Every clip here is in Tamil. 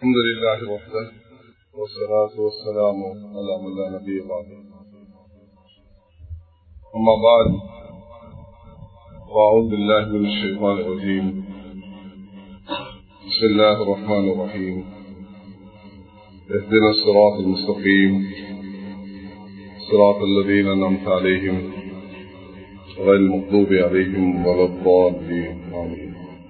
الحمد لله وحده والصلاة والسلام على من لا نبي بعده أما بعد وأعوذ بالله من الشيطان الرجيم بسم الله الرحمن الرحيم اهدنا الصراط المستقيم صراط الذين أنعمت عليهم غير المغضوب عليهم ولا الضالين آمين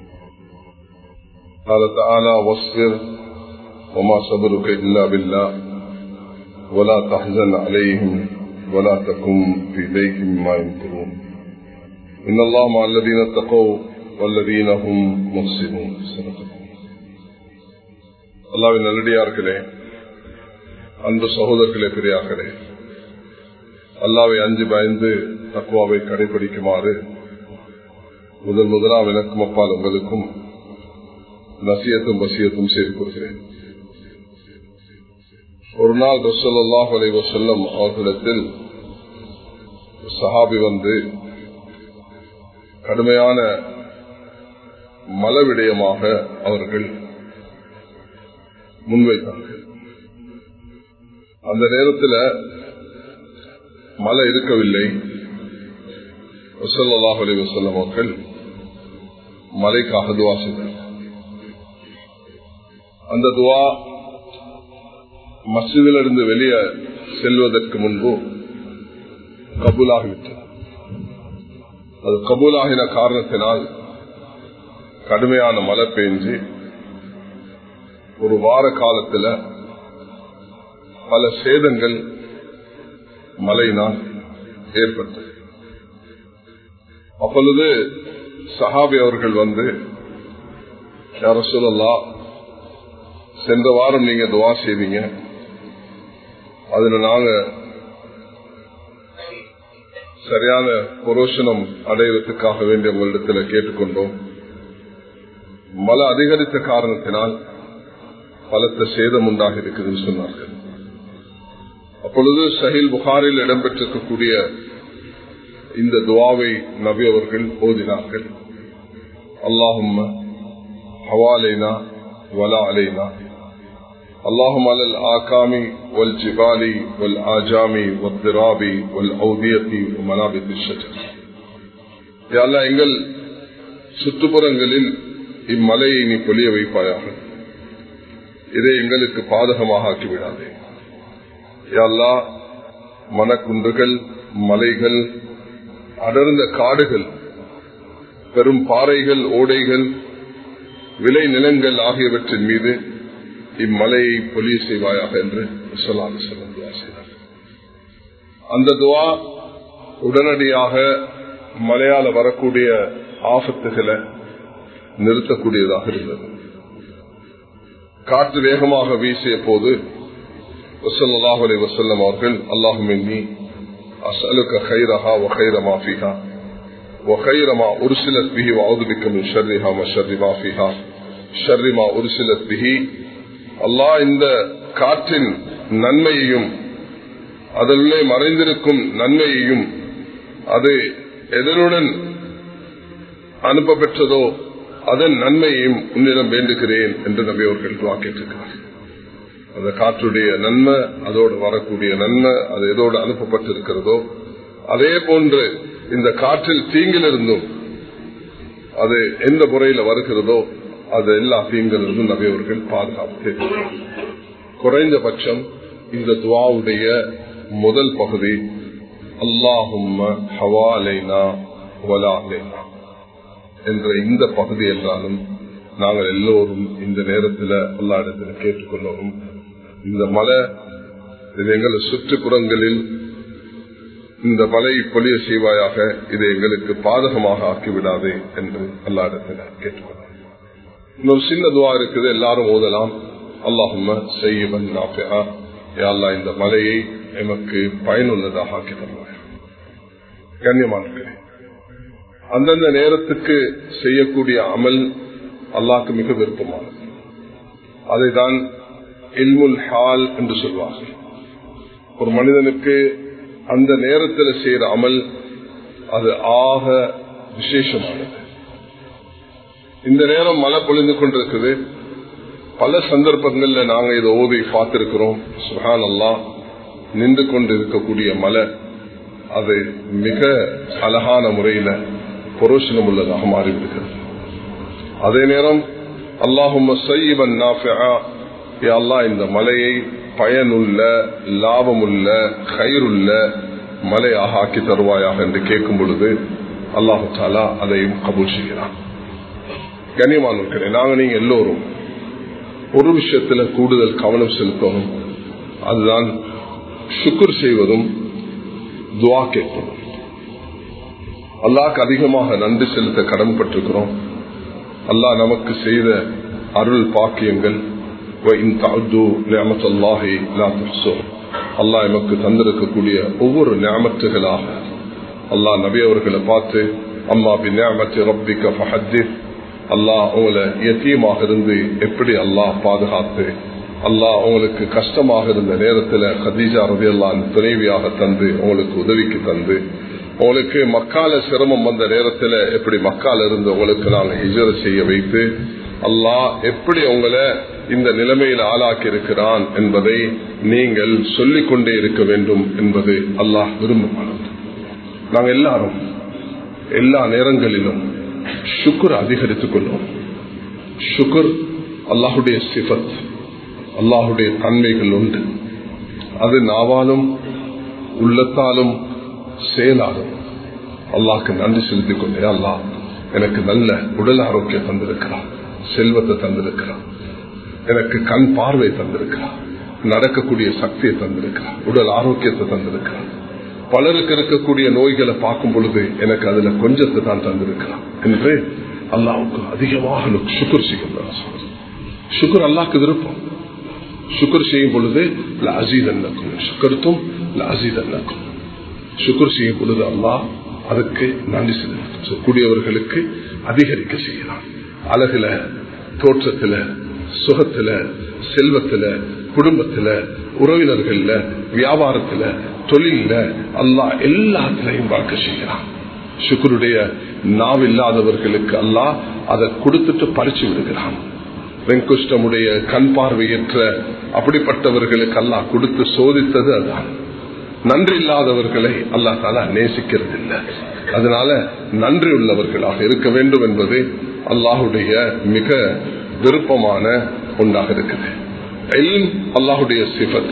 قال تعالى واصبر وما صبرك إلا بالله ولا تحزن عليهم ولا تكن في ضيق مما يمكرون إن الله مع الذين اتقوا والذين هم محسنون அல்லாவின் நல்லடியார்களே அன்பு சகோதரர்களே பெரியார்களே அல்லாவை அஞ்சு பயந்து தக்குவாவை கடைபிடிக்குமாறு முதல் முதலாம் எனக்கும் அப்பால் உங்களுக்கும் நசியத்தும் வசியத்தும் செய்து கொள்கிறேன் ஒரு நாள் ரசல்லாஹ் அலைவ செல்லம் அவர்களிடத்தில் சஹாபி வந்து கடுமையான மலவிடயமாக அவர்கள் முன்வைத்தார்கள் அந்த நேரத்தில் மழை இருக்கவில்லை வசல்லாஹ் அலி வசல்லம் அவர்கள் மலைக்காக துவா செய்தார் அந்த துவா மசிதிலிருந்து வெளியே செல்வதற்கு முன்பு கபூலாகிவிட்டது அது கபூலாகின காரணத்தினால் கடுமையான மழை பெஞ்சு ஒரு வார காலத்தில் பல சேதங்கள் மழையினால் ஏற்பட்டது அப்பொழுது சஹாபி அவர்கள் வந்து யார சொல்லலாம் சென்ற வாரம் நீங்க துவா செய்வீங்க அதுல நாங்க சரியான புரோஷனம் அடைவதற்காக வேண்டிய உங்களிடத்துல கேட்டுக்கொண்டோம் மழை அதிகரித்த காரணத்தினால் பலத்த சேதம் உண்டாக இருக்குதுன்னு சொன்னார்கள் அப்பொழுது சஹில் புகாரில் இடம்பெற்றிருக்கக்கூடிய இந்த துவாவை நபி அவர்கள் ஓதினார்கள் அல்லாஹும் ஹவாலைனா ولا علينا اللهم على الآكام والجبال والآجام والضراب والأودية ومنابت الشجر يا الله எங்கள் சுற்றுப்புறங்களில் இம்மலையை நீ பொழிய வைப்பாயாக இதை எங்களுக்கு பாதகமாக ஆக்கிவிடாதே யாழ்லா மனக்குன்றுகள் மலைகள் அடர்ந்த காடுகள் பெரும் பாறைகள் ஓடைகள் விளை நிலங்கள் ஆகியவற்றின் மீது இம்மலையை பொலிய செய்வாயாக என்று சொல்லாது செய்தார் அந்த துவா உடனடியாக மலையால வரக்கூடிய ஆபத்துகளை நிறுத்தக்கூடியதாக இருந்தது காற்று வேகமாக வீசிய போது வசல்லாஹ் அலி வசல்லம் அவர்கள் அல்லாஹுமின்னி அசலுக்க கைரஹா வகைரமா ஃபிஹா وخير ما أرسلت به وأعوذ بك من شرها وشر ما فيها شر ما أرسلت به அல்லாஹ் இந்த காற்றின் நன்மையையும் அதனுள்ளே மறைந்திருக்கும் நன்மையையும் அது எதனுடன் அனுப்ப பெற்றதோ அதன் நன்மையையும் உன்னிடம் வேண்டுகிறேன் என்று நம்பி அவர்கள் வாக்கிட்டிருக்கிறார் அந்த காற்றுடைய நன்மை அதோடு வரக்கூடிய நன்மை அது எதோடு அனுப்பப்பட்டிருக்கிறதோ அதே போன்று இந்த காற்றில் தீங்கிலிருந்தும் அது எந்த முறையில வருகிறதோ அது எல்லா தீங்கிலிருந்தும் நபியவர்கள் பாதுகாப்பு குறைந்தபட்சம் இந்த துவாவுடைய முதல் பகுதி அல்லாஹும் ஹவாலைனா வலாலைனா என்ற இந்த பகுதி என்றாலும் நாங்கள் எல்லோரும் இந்த நேரத்தில் எல்லா இடத்துல கேட்டுக்கொள்ளவும் இந்த மலை இது எங்கள் சுற்றுப்புறங்களில் இந்த மலை பொலிய செய்வாயாக இதை எங்களுக்கு பாதகமாக ஆக்கிவிடாதே என்று எல்லா இடத்துல கேட்டுக்கொள்ள இன்னொரு சின்ன துவா இருக்குது எல்லாரும் ஓதலாம் அல்லாஹும் செய்யவன் அல்லா இந்த மலையை எமக்கு பயனுள்ளதாக ஆக்கி தருவாய் கண்ணியமான அந்தந்த நேரத்துக்கு செய்யக்கூடிய அமல் அல்லாக்கு மிக விருப்பமானது அதைதான் இல்முல் ஹால் என்று சொல்வார்கள் ஒரு மனிதனுக்கு அந்த நேரத்தில் செய்யற அமல் அது ஆக விசேஷமானது இந்த நேரம் மழை பொழிந்து கொண்டிருக்குது பல சந்தர்ப்பங்கள்ல நாங்க இதை ஓதி பார்த்திருக்கிறோம் சுஹான் அல்லா நின்று கொண்டு இருக்கக்கூடிய மலை அது மிக அழகான முறையில புரோஷனம் உள்ளதாக மாறிவிடுகிறது அதே நேரம் அல்லாஹும் அல்லா இந்த மலையை பயனுள்ள லாபமுள்ள கயிறுள்ள மலையாக ஆக்கி தருவாயாக என்று கேட்கும் பொழுது அல்லாஹு தாலா அதையும் கபூல் செய்கிறான் கனியமானவர்களே நாங்கள் நீங்க எல்லோரும் ஒரு விஷயத்துல கூடுதல் கவனம் செலுத்தணும் அதுதான் சுக்குர் செய்வதும் துவா கேட்பதும் அல்லாக்கு அதிகமாக நன்றி செலுத்த கடன்பட்டிருக்கிறோம் அல்லாஹ் நமக்கு செய்த அருள் பாக்கியங்கள் அல்லாஹ் எமக்கு தந்திருக்கக்கூடிய ஒவ்வொரு ஞாமத்துகளாக அல்லாஹ் நபி அவர்களை பார்த்து அம்மா பி ஞாமத்து ரப்பிக்க ஃபஹத்தி அல்லாஹ் உங்களை எத்தியமாக இருந்து எப்படி அல்லாஹ் பாதுகாத்து அல்லாஹ் உங்களுக்கு கஷ்டமாக இருந்த நேரத்தில் ஹதீஜா ரவி அல்லான் துணைவியாக தந்து உங்களுக்கு உதவிக்கு தந்து உங்களுக்கு மக்கால சிரமம் வந்த நேரத்தில் எப்படி மக்கால இருந்து உங்களுக்கு நாங்கள் ஹிஜர செய்ய வைத்து அல்லாஹ் எப்படி உங்களை இந்த நிலைமையில் ஆளாக்கி இருக்கிறான் என்பதை நீங்கள் சொல்லிக் கொண்டே இருக்க வேண்டும் என்பது அல்லாஹ் விரும்பமானது நாங்கள் எல்லாரும் எல்லா நேரங்களிலும் சுக்குர் அதிகரித்துக் கொள்வோம் சுக்குர் அல்லாஹுடைய சிபத் அல்லாஹுடைய தன்மைகள் உண்டு அது நாவாலும் உள்ளத்தாலும் செயலாலும் அல்லாஹ்க்கு நன்றி செலுத்திக் கொண்டே அல்லாஹ் எனக்கு நல்ல உடல் ஆரோக்கியம் தந்திருக்கிறான் செல்வத்தை தந்திருக்கிறான் எனக்கு கண் பார்வை தந்திருக்கிறான் நடக்கக்கூடிய சக்தியை தந்திருக்கிறான் உடல் ஆரோக்கியத்தை தந்திருக்கிறான் பலருக்கு இருக்கக்கூடிய நோய்களை பார்க்கும் பொழுது எனக்கு அதுல கொஞ்சத்தை தான் தந்திருக்கிறான் என்று அல்லாவுக்கு அதிகமாக சுக்குர் செய்கின்றான் சுக்குர் அல்லாக்கு விருப்பம் சுக்குர் செய்யும் பொழுது அசீத் அன்னக்கும் சுக்கருத்தும் அசீத் அன்னக்கும் சுக்குர் செய்யும் பொழுது அல்லாஹ் அதுக்கு நன்றி கூடியவர்களுக்கு அதிகரிக்க செய்யலாம் அழகுல தோற்றத்துல சுகத்துல செல்வத்துல குடும்பத்துல உறவினர்கள்ல வியாபாரத்துல தொழில அல்லாஹ் எல்லாத்திலையும் பார்க்க செய்யலாம் சுக்குருடைய நாவில்லாதவர்களுக்கு அல்லாஹ் அதை கொடுத்துட்டு பறிச்சு விடுகிறான் வெங்குஷ்டமுடைய கண் பார்வையற்ற அப்படிப்பட்டவர்களுக்கு அல்லாஹ் கொடுத்து சோதித்தது அதான் நன்றி இல்லாதவர்களை அல்லா தாலா நேசிக்கிறது இல்லை அதனால நன்றி உள்ளவர்களாக இருக்க வேண்டும் என்பது அல்லாஹுடைய மிக விருப்பமான ஒன்றாக இருக்குது அல்லாஹுடைய சிபத்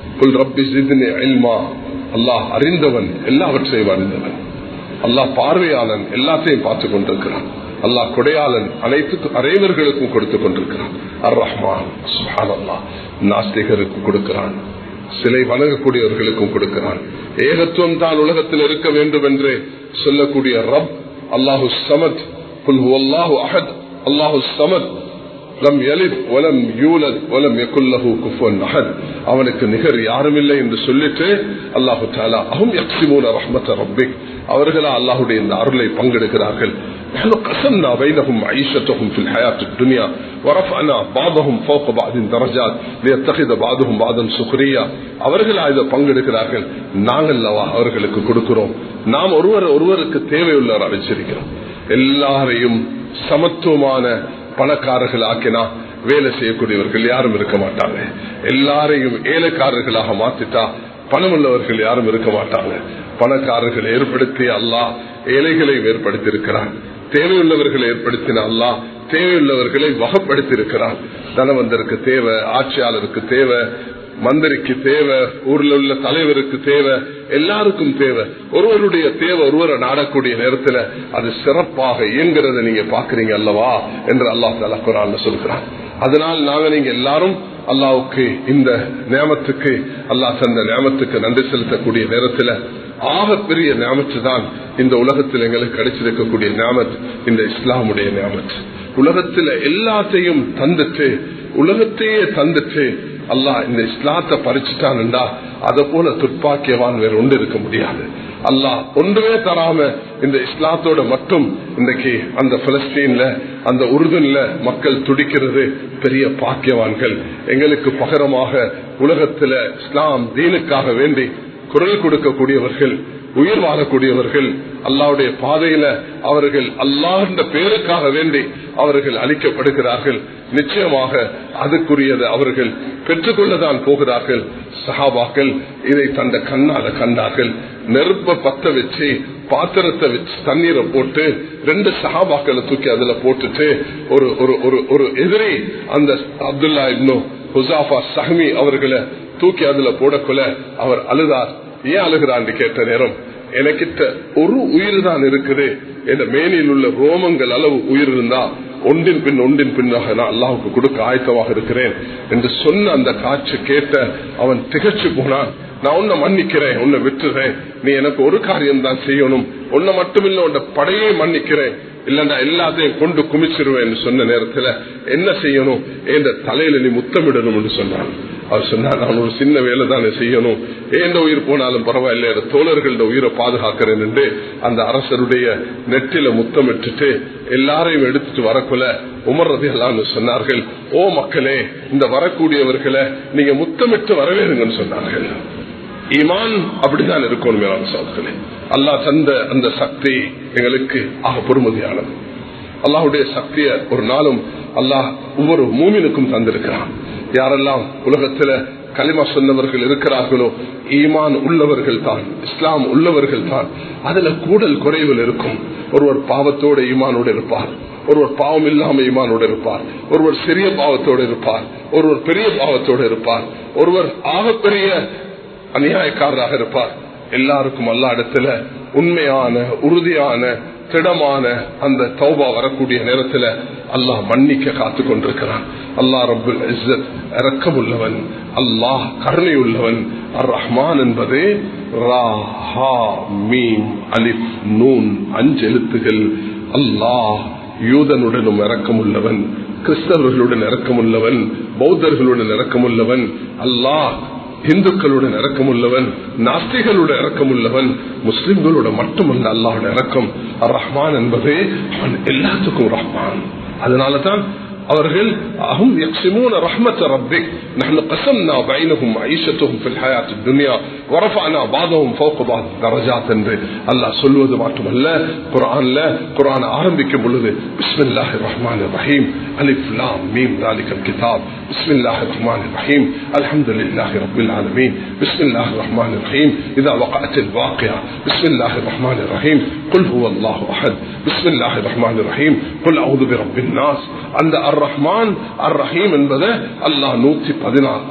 அல்லாஹ் அறிந்தவன் எல்லாவற்றையும் அறிந்தவன் அல்லாஹ் பார்வையாளன் எல்லாத்தையும் பார்த்து கொண்டிருக்கிறான் அல்லாஹ் கொடையாளன் அனைத்து அனைவர்களுக்கும் கொடுத்து கொண்டிருக்கிறான் அர் ரஹ்மான் சுஹான் அல்லாஹ் நாஸ்திகருக்கு கொடுக்கிறான் சிலை வணங்கக்கூடியவர்களுக்கும் கொடுக்கிறான் ஏகத்துவம் தான் உலகத்தில் இருக்க வேண்டும் என்று சொல்லக்கூடிய ரப் அல்லாஹு சமத் அல்லாஹு அஹத் அல்லாஹு சமத் லம் யலித் வலம் யூலத் வலம் யகுல்லஹு குஃபுவன் அஹத் அவனுக்கு நிகர் யாரும் இல்லை என்று சொல்லிட்டு அல்லாஹு தாலா அஹும் யக்ஸிமூன ரஹ்மத ரப்பிக் அவர்களா அல்லாஹுடைய இந்த அருளை பங்கெடுக்கிறார்கள் نحن قسمنا بينهم معيشتهم في الحياة الدنيا ورفعنا بعضهم فوق بعض درجات ليتخذ بعضهم بعضا سخريا அவர்கள் இதை பங்கெடுக்கிறார்கள் நாங்கள் அவர்களுக்கு கொடுக்கிறோம் நாம் ஒருவர் ஒருவருக்கு தேவையுள்ளவர் அழைச்சிருக்கிறோம் எல்லாரையும் சமத்துவமான பணக்காரர்கள் ஆக்கினா வேலை செய்யக்கூடியவர்கள் யாரும் இருக்க மாட்டாங்க எல்லாரையும் ஏழைக்காரர்களாக மாத்திட்டா பணம் உள்ளவர்கள் யாரும் இருக்க மாட்டாங்க பணக்காரர்கள் ஏற்படுத்தி அல்லாஹ் ஏழைகளை ஏற்படுத்தி இருக்கிறான் தேவையுள்ளவர்களை ஏற்படுத்தின அல்லாஹ் தேவையுள்ளவர்களை வகப்படுத்தி இருக்கிறான் தனவந்தருக்கு தேவை ஆட்சியாளருக்கு தேவை மந்திரிக்கு தேவை ஊர்ல உள்ள தலைவருக்கு தேவை எல்லாருக்கும் தேவை ஒருவருடைய தேவை ஒருவரை நாடக்கூடிய நேரத்தில் அது சிறப்பாக இயங்குறத நீங்க பாக்குறீங்க அல்லவா என்று அல்லாஹ் தலா குரான் சொல்கிறான் அதனால் நாங்க நீங்க எல்லாரும் அல்லாவுக்கு இந்த நியமத்துக்கு அல்லாஹ் தந்த நியமத்துக்கு நன்றி செலுத்தக்கூடிய நேரத்தில் ஆக பெரிய நியமத்து தான் இந்த உலகத்தில் எங்களுக்கு கிடைச்சிருக்கக்கூடிய நியமத் இந்த இஸ்லாமுடைய நியமத் உலகத்தில் எல்லாத்தையும் தந்துட்டு உலகத்தையே தந்துட்டு அல்லாஹ் இந்த இஸ்லாத்தை பறிச்சுட்டான்டா அதை போல துப்பாக்கியவான் வேற ஒன்று இருக்க முடியாது அல்லாஹ் ஒன்றுமே தராம இந்த இஸ்லாத்தோட மட்டும் இன்றைக்கு அந்த பலஸ்தீன்ல அந்த உருதுன்ல மக்கள் துடிக்கிறது பெரிய பாக்கியவான்கள் எங்களுக்கு பகரமாக உலகத்துல இஸ்லாம் தீனுக்காக வேண்டி குரல் கொடுக்கக்கூடியவர்கள் உயிர் வாழக்கூடியவர்கள் அல்லாவுடைய பாதையில அவர்கள் அல்லாஹ் பேருக்காக வேண்டி அவர்கள் அளிக்கப்படுகிறார்கள் நிச்சயமாக அதுக்குரியது அவர்கள் பெற்றுக்கொள்ளதான் போகிறார்கள் சஹாபாக்கள் இதை தந்த கண்ணால கண்டார்கள் நெருப்ப பத்த வச்சு பாத்திரத்தை வச்சு தண்ணீரை போட்டு ரெண்டு சஹாபாக்களை தூக்கி அதுல போட்டுட்டு ஒரு ஒரு ஒரு ஒரு எதிரி அந்த அப்துல்லா இன்னும் ஹுசாஃபா சஹமி அவர்களை தூக்கி அதுல போடக்குள்ள அவர் அழுதார் ஏன் அழுகிறான்னு கேட்ட நேரம் எனக்கிட்ட ஒரு உயிர் தான் இருக்குது என் மேனியில் உள்ள ரோமங்கள் அளவு உயிர் இருந்தா ஒன்றின் பின் ஒன்றின் பின்னாக நான் அல்லாவுக்கு கொடுக்க ஆயத்தமாக இருக்கிறேன் என்று சொன்ன அந்த காட்சி கேட்ட அவன் திகச்சு போனான் நான் உன்னை மன்னிக்கிறேன் உன்னை விட்டுறேன் நீ எனக்கு ஒரு காரியம் தான் செய்யணும் உன்னை மட்டுமில்ல உன்னை படையே மன்னிக்கிறேன் இல்லன்னா எல்லாத்தையும் கொண்டு குமிச்சிருவேன் சொன்ன நேரத்துல என்ன செய்யணும் என்ற தலையில நீ முத்தமிடணும் என்று சொன்னான் அவர் சொன்னார் நான் ஒரு சின்ன வேலை தானே செய்யணும் ஏண்ட உயிர் போனாலும் பரவாயில்ல தோழர்களோட உயிரை பாதுகாக்கிறேன் என்று அந்த அரசருடைய நெட்டில முத்தமிட்டுட்டு எல்லாரையும் எடுத்துட்டு வரக்குள்ள உமர்றது எல்லாம் சொன்னார்கள் ஓ மக்களே இந்த வரக்கூடியவர்களை நீங்க முத்தமிட்டு வரவேறுங்கன்னு சொன்னார்கள் ஈமான் அப்படிதான் இருக்கணும் மேலான சோதர்களே அல்லாஹ் தந்த அந்த சக்தி எங்களுக்கு ஆக பொறுமதியானது அல்லாஹுடைய சக்திய ஒரு நாளும் அல்லாஹ் ஒவ்வொரு மூமினுக்கும் தந்திருக்கிறான் யாரெல்லாம் உலகத்துல களிமா சொன்னவர்கள் இருக்கிறார்களோ ஈமான் உள்ளவர்கள் தான் இஸ்லாம் உள்ளவர்கள் தான் அதுல கூடல் குறைவில் இருக்கும் ஒருவர் பாவத்தோட ஈமானோடு இருப்பார் ஒருவர் பாவம் இல்லாம ஈமானோடு இருப்பார் ஒருவர் சிறிய பாவத்தோடு இருப்பார் ஒருவர் பெரிய பாவத்தோடு இருப்பார் ஒருவர் ஆகப்பெரிய அநியாயக்காரராக இருப்பார் எல்லாருக்கும் அல்லா இடத்துல உண்மையான உறுதியான திடமான அந்த தௌபா வரக்கூடிய நேரத்துல அல்லாஹ் மன்னிக்க காத்து கொண்டிருக்கிறான் அல்லாஹ் ரபுல் இஸ்ஸத் இறக்கம் உள்ளவன் அல்லாஹ் கருணை உள்ளவன் அர் ரஹ்மான் என்பது அலிப் நூன் அஞ்சு எழுத்துகள் அல்லாஹ் யூதனுடனும் இறக்கம் உள்ளவன் கிறிஸ்தவர்களுடன் இறக்கம் உள்ளவன் பௌத்தர்களுடன் இறக்கம் உள்ளவன் அல்லாஹ் இந்துக்களுடன் இறக்கம் உள்ளவன் நாஸ்திகளுடன் இறக்கம் உள்ளவன் முஸ்லிம்களோட மட்டுமல்ல அல்லாஹோட இறக்கம் அர் ரஹ்மான் என்பது அவன் எல்லாத்துக்கும் ரஹ்மான் அதனாலதான் அவர்கள் அஹும் யக்ஸிமூன ரஹ்மத் ரப்பிக் நஹ்னு கஸம்னா பைனஹும் ஐஷத்துஹும் ஃபில் ஹயாத் துன்யா வரஃபஅனா பாதஹும் ஃபௌக பாத் தரஜாத் என்று அல்லாஹ் சொல்வது மட்டுமல்ல குர்ஆன்ல குர்ஆன் ஆரம்பிக்கும் பொழுது பிஸ்மில்லாஹிர் ரஹ்மானிர் ரஹீம் அலிஃப் லாம் மீம் தாலிகல் கிதாப் பிஸ்மில்லாஹிர் ரஹ்மானிர் ரஹீம் அல்ஹம்துலில்லாஹி ரப்பில் ஆலமீன் பிஸ்மில்லாஹிர் ரஹ்மானிர் ரஹீம் இதா வகஅத்தில் வாqi'a பிஸ்மில்லாஹிர் ரஹ்மானிர் ரஹீம் قل هو الله احد بسم الله الرحمن الرحيم قل اعوذ برب الناس அந்த அர் ரஹ்மான் அர் ரஹீம் என்பதை அல்லாஹ் நூத்தி பதினாறு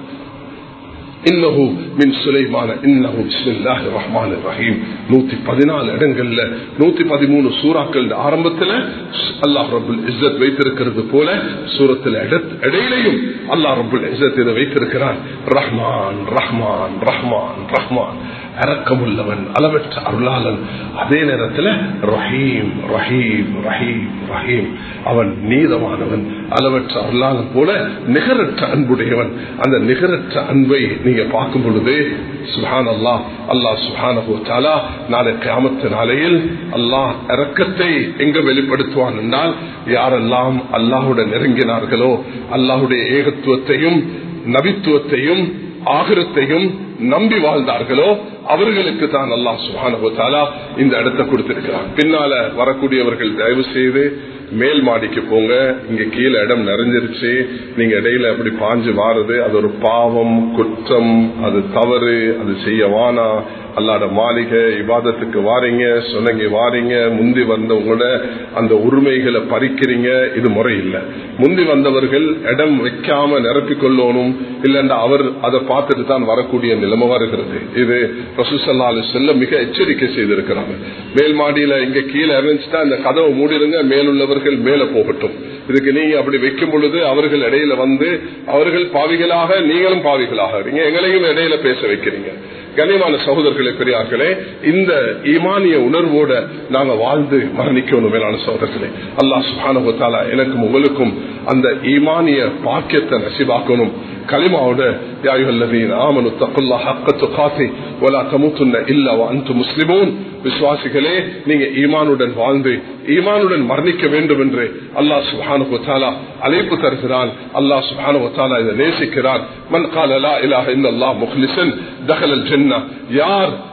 இன்னஹு மின் சுலைமான இன்னஹு பிஸ்மில்லாஹி ரஹ்மான் ரஹீம் நூத்தி பதினாலு இடங்கள்ல நூத்தி பதிமூணு சூறாக்கள் ஆரம்பத்துல அல்லாஹ் ரபுல் இஸ்ஸத் வைத்திருக்கிறது போல சூரத்தில் இடையிலையும் அல்லாஹ் ரபுல் இஸ்ஸத் இதை வைத்திருக்கிறான் ரஹ்மான் ரஹ்மான் ரஹ்மான் ரஹ்மான் இறக்கமுள்ளவன் அளவற்ற அருளாளன் அதே நேரத்தில் ரஹீம் ரஹீம் ரஹீம் ரஹீம் அவன் நீதமானவன் அளவற்ற அருளாளன் போல நிகரற்ற அன்புடையவன் அந்த நிகரற்ற அன்பை நீங்க பார்க்கும் பொழுது சுஹான் அல்லாஹ் அல்லாஹ் சுஹானா நாளை கிராமத்து நாளையில் அல்லாஹ் இறக்கத்தை எங்க வெளிப்படுத்துவான் என்றால் யாரெல்லாம் அல்லாஹுடன் நெருங்கினார்களோ அல்லாஹுடைய ஏகத்துவத்தையும் நபித்துவத்தையும் ஆகிரத்தையும் நம்பி வாழ்ந்தார்களோ அவர்களுக்கு தான் அல்லாஹ் சுபானுபத்தாலா இந்த இடத்தை கொடுத்திருக்கிறான் பின்னால வரக்கூடியவர்கள் தயவு செய்து மேல் மாடிக்கு போங்க இங்க கீழே இடம் நிறைஞ்சிருச்சு நீங்க இடையில அப்படி பாஞ்சு வாருது அது ஒரு பாவம் குற்றம் அது தவறு அது செய்ய வானா அல்லாட மாளிகை விவாதத்துக்கு வாரீங்க சொன்னங்க வாரீங்க முந்தி வந்தவங்களோட அந்த உரிமைகளை பறிக்கிறீங்க இது முறை இல்லை முந்தி வந்தவர்கள் இடம் வைக்காம நிரப்பிக் கொள்ளணும் இல்லைன்னா அவர் அதை பார்த்துட்டு தான் வரக்கூடிய நிலைமை வருகிறது இது ரசூசல்லாலு செல்ல மிக எச்சரிக்கை செய்திருக்கிறாங்க மேல் மாடியில இங்க கீழே இறந்துச்சுட்டா இந்த கதவை மூடிடுங்க மேலுள்ளவர்கள் மேல போகட்டும் இதுக்கு நீங்க அப்படி வைக்கும் பொழுது அவர்கள் இடையில வந்து அவர்கள் பாவிகளாக நீங்களும் பாவிகளாக நீங்க எங்களையும் இடையில பேச வைக்கிறீங்க கனிமான சகோதரர்களே பெரியார்களே இந்த ஈமானிய உணர்வோட நாங்க வாழ்ந்து மரணிக்கணும் மேலான சகோதரர்களே அல்லாஹ் சுபானுவத்தாலா எனக்கும் உங்களுக்கும் அந்த ஈமானிய பாக்கியத்தை நசிவாக்கணும் கலிமாவோட யாயுகல்லதீன் ஆமனு தக்குல்லா ஹக்கத்து காத்தி ஒலா தமுத்துன்ன இல்ல அந்து முஸ்லிமூன் விசுவாசிகளே நீங்க ஈமானுடன் வாழ்ந்து ஈமானுடன் மரணிக்க வேண்டும் என்று அல்லாஹ் சுபானுவத்தாலா அழைப்பு தருகிறான் அல்லாஹ் சுபானுவத்தாலா இதை நேசிக்கிறான் மன் கால லா இலாஹ இல்லல்லாஹ் முஹ்லிசன் தஹலல் ஜன்னா யார்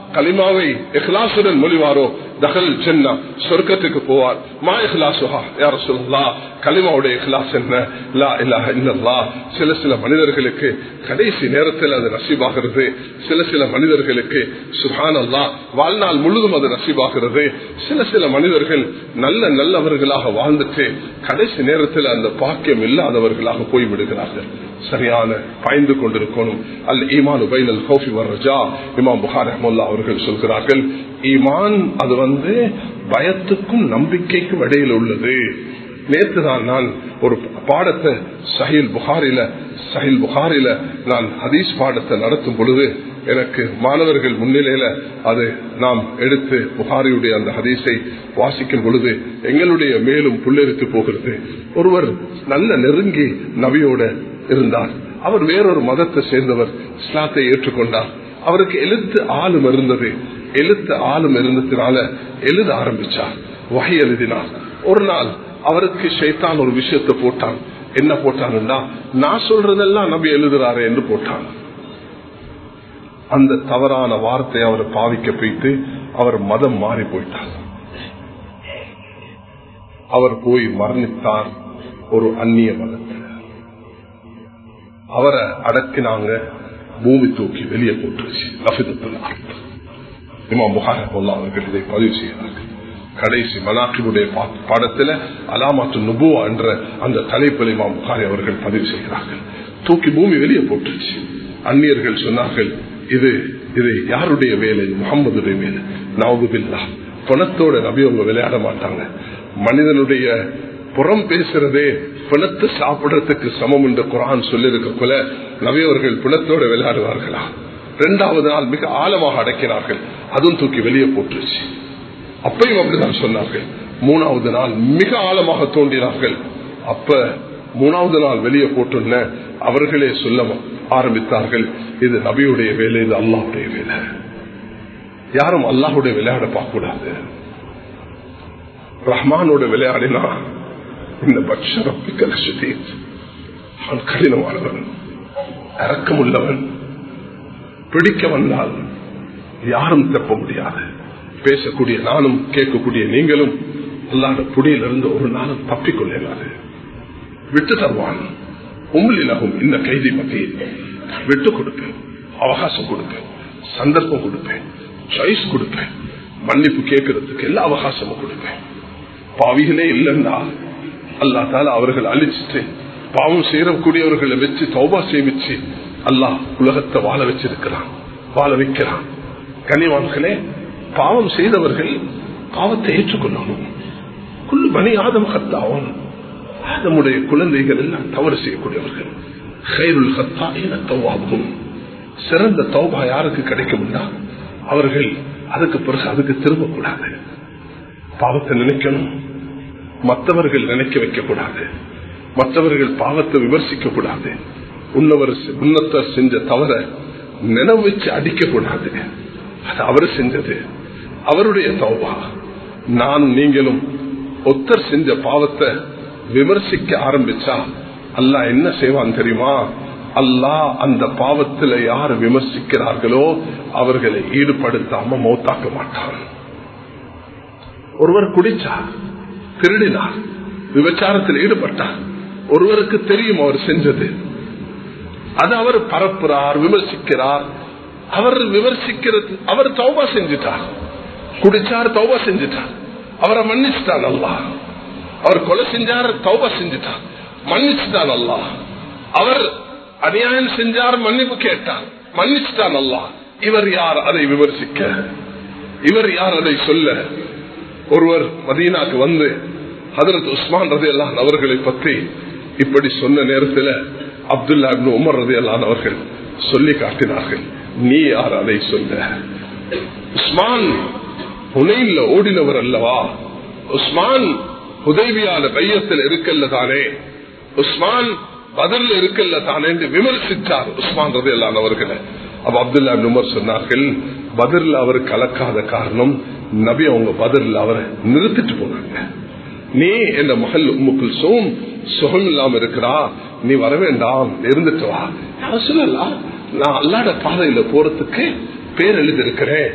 கலிமாவை இஹ்லாசுடன் மொழிவாரோ தகல் சென்னா சொர்க்கத்துக்கு போவார் மா இஹ்லாசுஹா யார சொல்லலாம் கலிமாவுடைய இஹ்லாஸ் என்ன லா இல்லாஹ இல்லல்லா சில சில மனிதர்களுக்கு கடைசி நேரத்தில் அது நசீபாகிறது சில சில மனிதர்களுக்கு சுஹான் அல்லா வாழ்நாள் முழுதும் அது நசீபாகிறது சில சில மனிதர்கள் நல்ல நல்லவர்களாக வாழ்ந்துட்டு கடைசி நேரத்தில் அந்த பாக்கியம் இல்லாதவர்களாக போய்விடுகிறார்கள் சரியான பாய்ந்து கொண்டிருக்கணும் அல் ஈமான் உபைனல் ஹோஃபி வர்றஜா இமாம் புகார் அஹமுல்லா அவர்கள் சொல்கிறார்கள் ஈமான் அது வந்து பயத்துக்கும் நம்பிக்கைக்கும் இடையில் உள்ளது நேற்று தான் நான் ஒரு பாடத்தை சஹில் புகாரில சஹில் புகாரில நான் ஹதீஸ் பாடத்தை நடத்தும் பொழுது எனக்கு மாணவர்கள் முன்னிலையில அது நாம் எடுத்து புகாரியுடைய அந்த ஹதீஸை வாசிக்கும் பொழுது எங்களுடைய மேலும் புல்லெரித்து போகிறது ஒருவர் நல்ல நெருங்கி நபியோட இருந்தார் அவர் வேறொரு மதத்தை சேர்ந்தவர் இஸ்லாத்தை ஏற்றுக்கொண்டார் அவருக்கு எழுத்து ஆளும் இருந்தது எழுத்து ஆளும் இருந்ததுனால எழுத ஆரம்பிச்சார் வகை எழுதினார் ஒரு நாள் அவருக்கு ஷைத்தான் ஒரு விஷயத்தை போட்டான் என்ன போட்டான்னா நான் சொல்றதெல்லாம் நபி எழுதுறாரு என்று போட்டான் அந்த தவறான வார்த்தை அவர் பாவிக்க போயிட்டு அவர் மதம் மாறி போயிட்டார் அவர் போய் மரணித்தார் ஒரு அந்நிய மதத்தில் அவரை அடக்கினாங்க பூமி தூக்கி வெளியே போட்டுருச்சு லபிதத்தில் இமாம் புகார போல்லா அவர்கள் இதை பதிவு செய்கிறார்கள் கடைசி மனாக்கிபுடைய பாடத்தில் அலாமாத்து நுபுவா என்ற அந்த தலைப்பில் இமாம் புகாரி அவர்கள் பதிவு செய்கிறார்கள் தூக்கி பூமி வெளியே போட்டுருச்சு அந்நியர்கள் சொன்னார்கள் இது இது யாருடைய வேலை முகம்மதுடைய வேலை நவகுபில்லா பணத்தோட நபி அவங்க விளையாட மாட்டாங்க மனிதனுடைய புறம் பேசுறதே பிணத்தை சாப்பிடறதுக்கு சமம் என்று குரான் சொல்லிருக்க போல நவியவர்கள் பிணத்தோட விளையாடுவார்களா இரண்டாவது நாள் மிக ஆழமாக அடக்கினார்கள் அதுவும் தூக்கி வெளியே போட்டுருச்சு அப்பையும் அப்படிதான் சொன்னார்கள் மூணாவது நாள் மிக ஆழமாக தோன்றினார்கள் அப்ப மூணாவது நாள் வெளியே போட்டுள்ள அவர்களே சொல்ல ஆரம்பித்தார்கள் இது நபியுடைய வேலை இது அல்லாஹுடைய வேலை யாரும் அல்லாஹுடைய விளையாட பார்க்க கூடாது ரஹ்மானோட விளையாடினா இந்த பட்சரப்பிக்கல் அவன் கடினமானவன் இறக்கமுள்ளவன் பிடிக்க வந்தால் யாரும் தப்ப முடியாது பேசக்கூடிய நானும் கேட்கக்கூடிய நீங்களும் அல்லாத புடியிலிருந்து ஒரு நாளும் தப்பிக்கொள்ளாது விட்டு தருவான் உங்களிலகும் இந்த கைதி மத்தியில் விட்டு கொடுப்பேன் அவகாசம் கொடுப்பேன் சந்தர்ப்பம் கொடுப்பேன் சாய்ஸ் கொடுப்பேன் மன்னிப்பு கேட்கறதுக்கு எல்லா அவகாசமும் கொடுப்பேன் பாவிகளே இல்லைன்னா அல்லா தால அவர்கள் அழிச்சிட்டு பாவம் சேரக்கூடியவர்களை வச்சு தௌபா சேமிச்சு அல்லாஹ் உலகத்தை வாழ வச்சிருக்கிறான் வாழ வைக்கிறான் கனிவான்களே பாவம் செய்தவர்கள் பாவத்தை ஏற்றுக்கொள்ளணும் குள்ளு பணி ஆதம் கத்தாவும் ஆதமுடைய குழந்தைகள் எல்லாம் தவறு செய்யக்கூடியவர்கள் ஹைருல் ஹத்தா என தௌவாகும் சிறந்த தௌபா யாருக்கு கிடைக்கும்னா அவர்கள் அதுக்கு பிறகு அதுக்கு திரும்பக்கூடாது பாவத்தை நினைக்கணும் மற்றவர்கள் நினைக்க வைக்க கூடாது மற்றவர்கள் பாவத்தை விமர்சிக்க கூடாது உன்னவர் உன்னத்தர் செஞ்ச தவற நினைவு வச்சு அடிக்க கூடாது அது அவர் செஞ்சது அவருடைய தௌபா நானும் நீங்களும் ஒத்தர் செஞ்ச பாவத்தை விமர்சிக்க ஆரம்பிச்சா அல்லா என்ன செய்வான் தெரியுமா அல்லாஹ் அந்த பாவத்தில் யார் விமர்சிக்கிறார்களோ அவர்களை ஈடுபடுத்தாம மௌத்தாக்க மாட்டான் ஒருவர் குடிச்சார் திருடினார் விபச்சாரத்தில் ஈடுபட்டார் ஒருவருக்கு தெரியும் அவர் செஞ்சது அது அவர் பரப்புறார் விமர்சிக்கிறார் அவர் விமர்சிக்கிறது அவர் தௌபா செஞ்சுட்டார் குடிச்சார் தௌபா செஞ்சுட்டார் அவரை மன்னிச்சுட்டான் அல்லா அவர் கொலை செஞ்சார் தௌபா செஞ்சுட்டார் மன்னிச்சுட்டான் அல்லா அவர் அநியாயம் செஞ்சார் மன்னிப்பு கேட்டார் மன்னிச்சுட்டான் அல்லா இவர் யார் அதை விமர்சிக்க இவர் யார் அதை சொல்ல ஒருவர் மதீனாக்கு வந்து ஹதரத் உஸ்மான் ரதி அல்லான் அவர்களை பற்றி இப்படி சொன்ன நேரத்தில் அப்துல்லா உமர் ரதி அல்லான் அவர்கள் சொல்லி காட்டினார்கள் நீ யார் அதை சொல்ல உஸ்மான் புனையில் ஓடினவர் அல்லவா உஸ்மான் உதவியான பையத்தில் இருக்கல்ல தானே உஸ்மான் பதில் இருக்கல்ல தானே என்று விமர்சித்தார் உஸ்மான் ரதி அல்லான் அவர்களை அப்ப அப்துல்லா உமர் சொன்னார்கள் பதில் அவர் கலக்காத காரணம் நபி அவங்க பதில் அவரை நிறுத்திட்டு போனாங்க நீ என் மகள் உம்முக்குள் சோம் சுகம் இல்லாம இருக்கிறா நீ வர வேண்டாம் இருந்துட்டு வா சொல்லலாம் நான் அல்லாட பாதையில போறதுக்கு பேர் எழுதியிருக்கிறேன்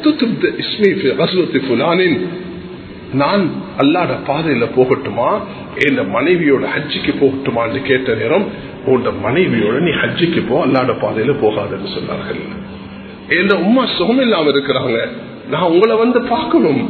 நான் அல்லாட பாதையில போகட்டுமா என் மனைவியோட ஹஜ்ஜிக்கு போகட்டுமான்னு கேட்ட நேரம் உன் மனைவியோட நீ ஹஜ்ஜிக்கு போ அல்லாட பாதையில போகாதுன்னு சொன்னார்கள் என் உமா சுகம் இல்லாம இருக்கிறாங்க நான் உங்களை வந்து பார்க்கணும்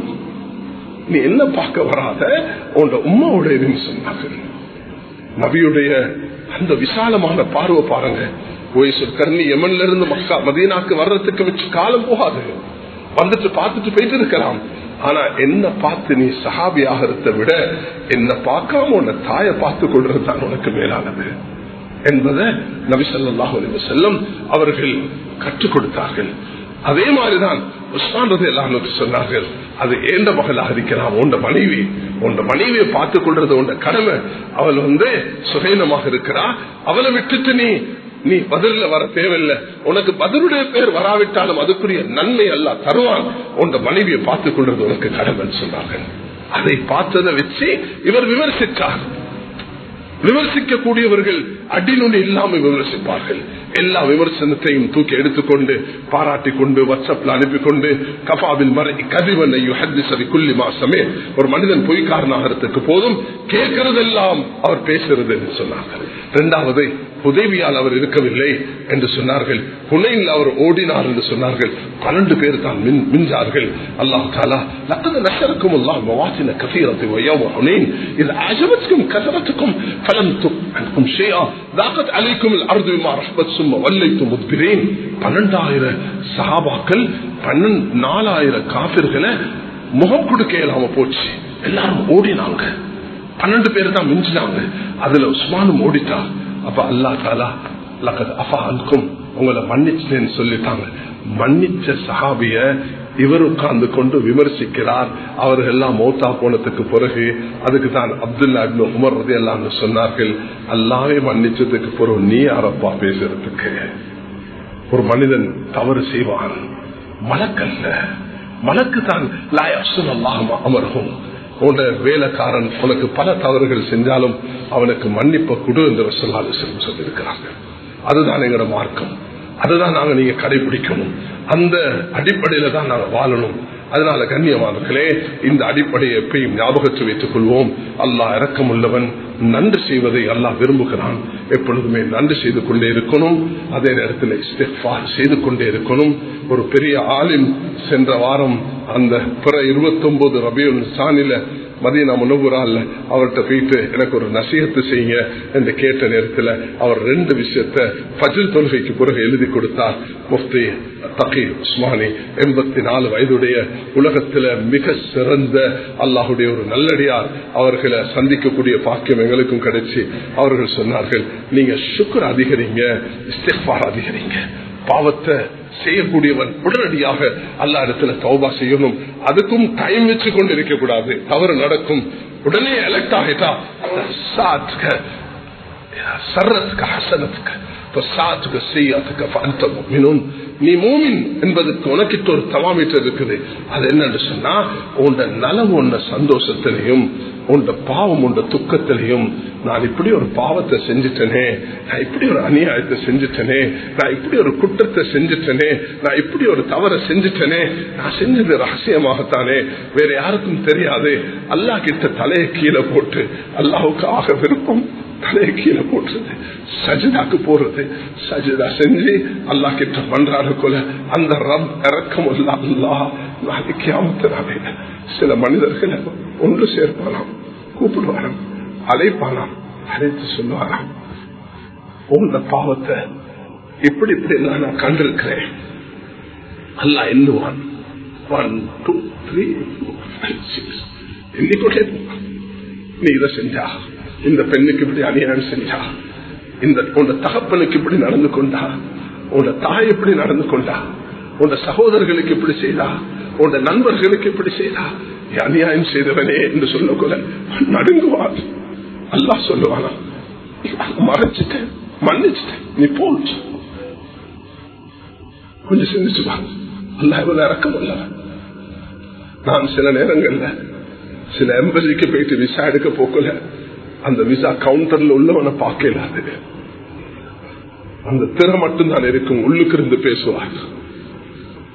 நீ என்ன பார்க்க வராத உன் உமாவோட இதுன்னு சொன்னார்கள் நபியுடைய அந்த விசாலமான பார்வை பாருங்க ஓய்சூர் கர்ணி எமன்ல இருந்து மக்கா மதீனாக்கு வர்றதுக்கு வச்சு காலம் போகாது வந்துட்டு பார்த்துட்டு போயிட்டு இருக்கலாம் ஆனா என்ன பார்த்து நீ சஹாபி ஆகிறத விட என்ன பார்க்காம உன்னை தாயை பார்த்து கொள்றது தான் உனக்கு மேலானது என்பதை நபிசல்லாஹு செல்லம் அவர்கள் கற்றுக் கொடுத்தார்கள் அதே மாதிரிதான் உஸ்மான் ரதி எல்லாருக்கு சொன்னார்கள் அது ஏண்ட மகளாக இருக்கலாம் உண்ட மனைவி உண்ட மனைவியை பார்த்துக் கொள்றது உண்ட கடமை அவள் வந்து சுகைனமாக இருக்கிறா அவளை விட்டுட்டு நீ நீ பதில வர தேவையில்லை உனக்கு பதிலுடைய பேர் வராவிட்டாலும் அதுக்குரிய நன்மை அல்ல தருவான் உண்ட மனைவியை பார்த்துக் கொள்றது உனக்கு கடமைன்னு சொன்னார்கள் அதை பார்த்ததை வச்சு இவர் விமர்சித்தார் விமர்சிக்க கூடியவர்கள் அடிநுடி இல்லாமல் விமர்சிப்பார்கள் எல்லா விமர்சனத்தையும் தூக்கி எடுத்துக்கொண்டு பாராட்டி கொண்டு வாட்ஸ்அப்ல அனுப்பி கொண்டு கபாவில் மறை கதிவனை சரி குள்ளி மாசமே ஒரு மனிதன் பொய்க்காரனாகிறதுக்கு போதும் கேட்கறதெல்லாம் அவர் பேசுறது என்று சொன்னார்கள் இரண்டாவது உதவியால் அவர் இருக்கவில்லை என்று சொன்னார்கள் புனையில் அவர் ஓடினார் என்று சொன்னார்கள் பன்னெண்டு பேர் தான் மிஞ்சார்கள் அல்லாஹ் தாலா லக்கது நசருக்கும் அல்லாஹ் மவாசின கசீரத்தை ويوم إذا أعجبتكم كثرتكم فلم تكن شيئا ضاقت عليكم الأرض بما رحبت ثم وليتم مدبرين பன்னெண்டாயிரம் சஹாபாக்கள் பன்னெண்டு நாலாயிரம் காபிர்களை முகம் கொடுக்க இயலாம போச்சு எல்லாரும் ஓடினாங்க பன்னெண்டு பேர் தான் மிஞ்சினாங்க அதுல உஸ்மானும் ஓடிட்டா அப்ப அல்லா தாலா லக்கத் அஃபா அன்கும் உங்களை மன்னிச்சேன்னு சொல்லிட்டாங்க மன்னிச்ச சஹாபிய இவர் உட்கார்ந்து கொண்டு விமர்சிக்கிறார் அவர்கள் எல்லாம் மௌத்தா போனதுக்கு பிறகு அதுக்கு தான் அப்துல்லா உமர் ரதி எல்லாம் சொன்னார்கள் அல்லாவே மன்னிச்சதுக்கு பிறகு நீ யாரப்பா பேசுறதுக்கு ஒரு மனிதன் தவறு செய்வான் மலக்கல்ல மலக்கு தான் அமர்கும் உன்ன வேலைக்காரன் உனக்கு பல தவறுகள் செஞ்சாலும் அவனுக்கு மன்னிப்ப குடு என்று சொல்லாது சொல்லியிருக்கிறார்கள் அதுதான் எங்களோட மார்க்கம் அதுதான் நாங்க நீங்க கடைபிடிக்கணும் அந்த அடிப்படையில தான் நாங்க வாழணும் அதனால கண்ணியமானர்களே இந்த அடிப்படையை எப்பயும் ஞாபகத்தில் வைத்துக் கொள்வோம் அல்லாஹ் இறக்கம் உள்ளவன் நன்றி செய்வதை அல்லாஹ் விரும்புகிறான் எப்பொழுதுமே நன்றி செய்து கொண்டே இருக்கணும் அதே நேரத்தில் செய்து கொண்டே இருக்கணும் ஒரு பெரிய ஆளின் சென்ற வாரம் அந்த பிற இருபத்தி ஒன்பது ரபியுல் சானில மதியனா முனவுரால் அவர்கிட்ட போயிட்டு எனக்கு ஒரு நசீகத்து செய்யுங்க என்று கேட்ட நேரத்தில் அவர் ரெண்டு விஷயத்த பஜில் தொழுகைக்கு பிறகு எழுதி கொடுத்தார் முஃப்தி தகி உஸ்மானி எண்பத்தி நாலு வயதுடைய உலகத்துல மிக சிறந்த அல்லாஹுடைய ஒரு நல்லடியார் அவர்களை சந்திக்கக்கூடிய பாக்கியம் எங்களுக்கும் கிடைச்சி அவர்கள் சொன்னார்கள் நீங்க சுக்கர் அதிகரிங்க இஸ்திஃபார் அதிகரிங்க பாவத்தை செய்யக்கூடியவன் உடனடியாக அல்லா இடத்துல தௌபா செய்யணும் அதுக்கும் டைம் வச்சு கொண்டு இருக்க கூடாது தவறு நடக்கும் உடனே எலக்ட் ஆகிட்டா சர்றத்துக்கு ஹசனத்துக்கு நீ மூமின் என்பதற்கு உனக்கிட்ட ஒரு தவாமீட்டர் இருக்குது அது என்னன்னு சொன்னா உண்ட நலம் உண்ட சந்தோஷத்திலையும் உண்ட பாவம் உண்ட துக்கத்திலையும் நான் இப்படி ஒரு பாவத்தை செஞ்சுட்டனே நான் இப்படி ஒரு அநியாயத்தை செஞ்சுட்டனே நான் இப்படி ஒரு குற்றத்தை செஞ்சுட்டனே நான் இப்படி ஒரு தவறை செஞ்சுட்டனே நான் செஞ்சது ரகசியமாகத்தானே வேற யாருக்கும் தெரியாது அல்லா கிட்ட தலையை கீழே போட்டு அல்லாவுக்கு ஆக விருப்பம் தலையை கீழே போட்டுறது சஜிதாக்கு போறது சஜிதா செஞ்சு அல்லா கிட்ட பண்றாரு கொல அந்த ரப் இறக்கம் அல்லா அல்லா நாளைக்கு ஆமத்தினாலே சில மனிதர்களை ஒன்று சேர்ப்பானாம் கூப்பிடுவாராம் அழைப்பானாம் அழைத்து சொல்லுவாராம் உங்க பாவத்தை இப்படி இப்படி எல்லாம் நான் கண்டிருக்கிறேன் அல்லா எண்ணுவான் one two three five six எண்ணிக்கொண்டே போவான் நீ இதை செஞ்சா இந்த பெண்ணுக்கு இப்படி அநியாயம் செஞ்சா இந்த உன் தகப்பனுக்கு இப்படி நடந்து கொண்டா உன் தாய் எப்படி நடந்து கொண்டா உன் சகோதரர்களுக்கு இப்படி செய்தா உன் நண்பர்களுக்கு இப்படி செய்தா அநியாயம் செய்தவனே என்று சொல்லக்கூட நடுங்குவான் அல்லா சொல்லுவானா மறைச்சிட்டேன் மன்னிச்சிட்டேன் நீ போச்சு கொஞ்சம் சிந்திச்சு பாருங்க அல்ல இவ்வளவு இறக்கம் இல்ல நான் சில நேரங்கள்ல சில எம்பசிக்கு போயிட்டு விசா எடுக்க போக்கல அந்த விசா கவுண்டர்ல உள்ளவனை பார்க்கல அது அந்த திற மட்டும்தான் இருக்கும் உள்ளுக்கு இருந்து பேசுவார்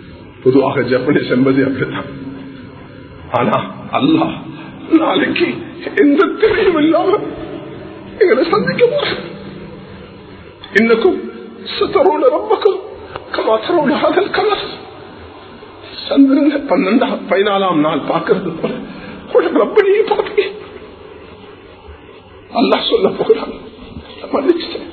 பொதுவாக ஜப்பனீஸ் என்பது அப்படித்தான் ஆனா அல்லாஹ் நாளைக்கு எந்த திரையும் இல்லாம எங்களை சந்திக்க போறேன் இன்னக்கும் சுத்தரோட ரொம்பக்கும் கமாத்தரோட அதல் கலர் சந்திரன் பன்னெண்டாம் பதினாலாம் நாள் பார்க்கறது போல உனக்கு ரப்பனையே பார்ப்பீங்க அல்லாஹ் சொல்ல போகிறான் மன்னிச்சிட்டேன்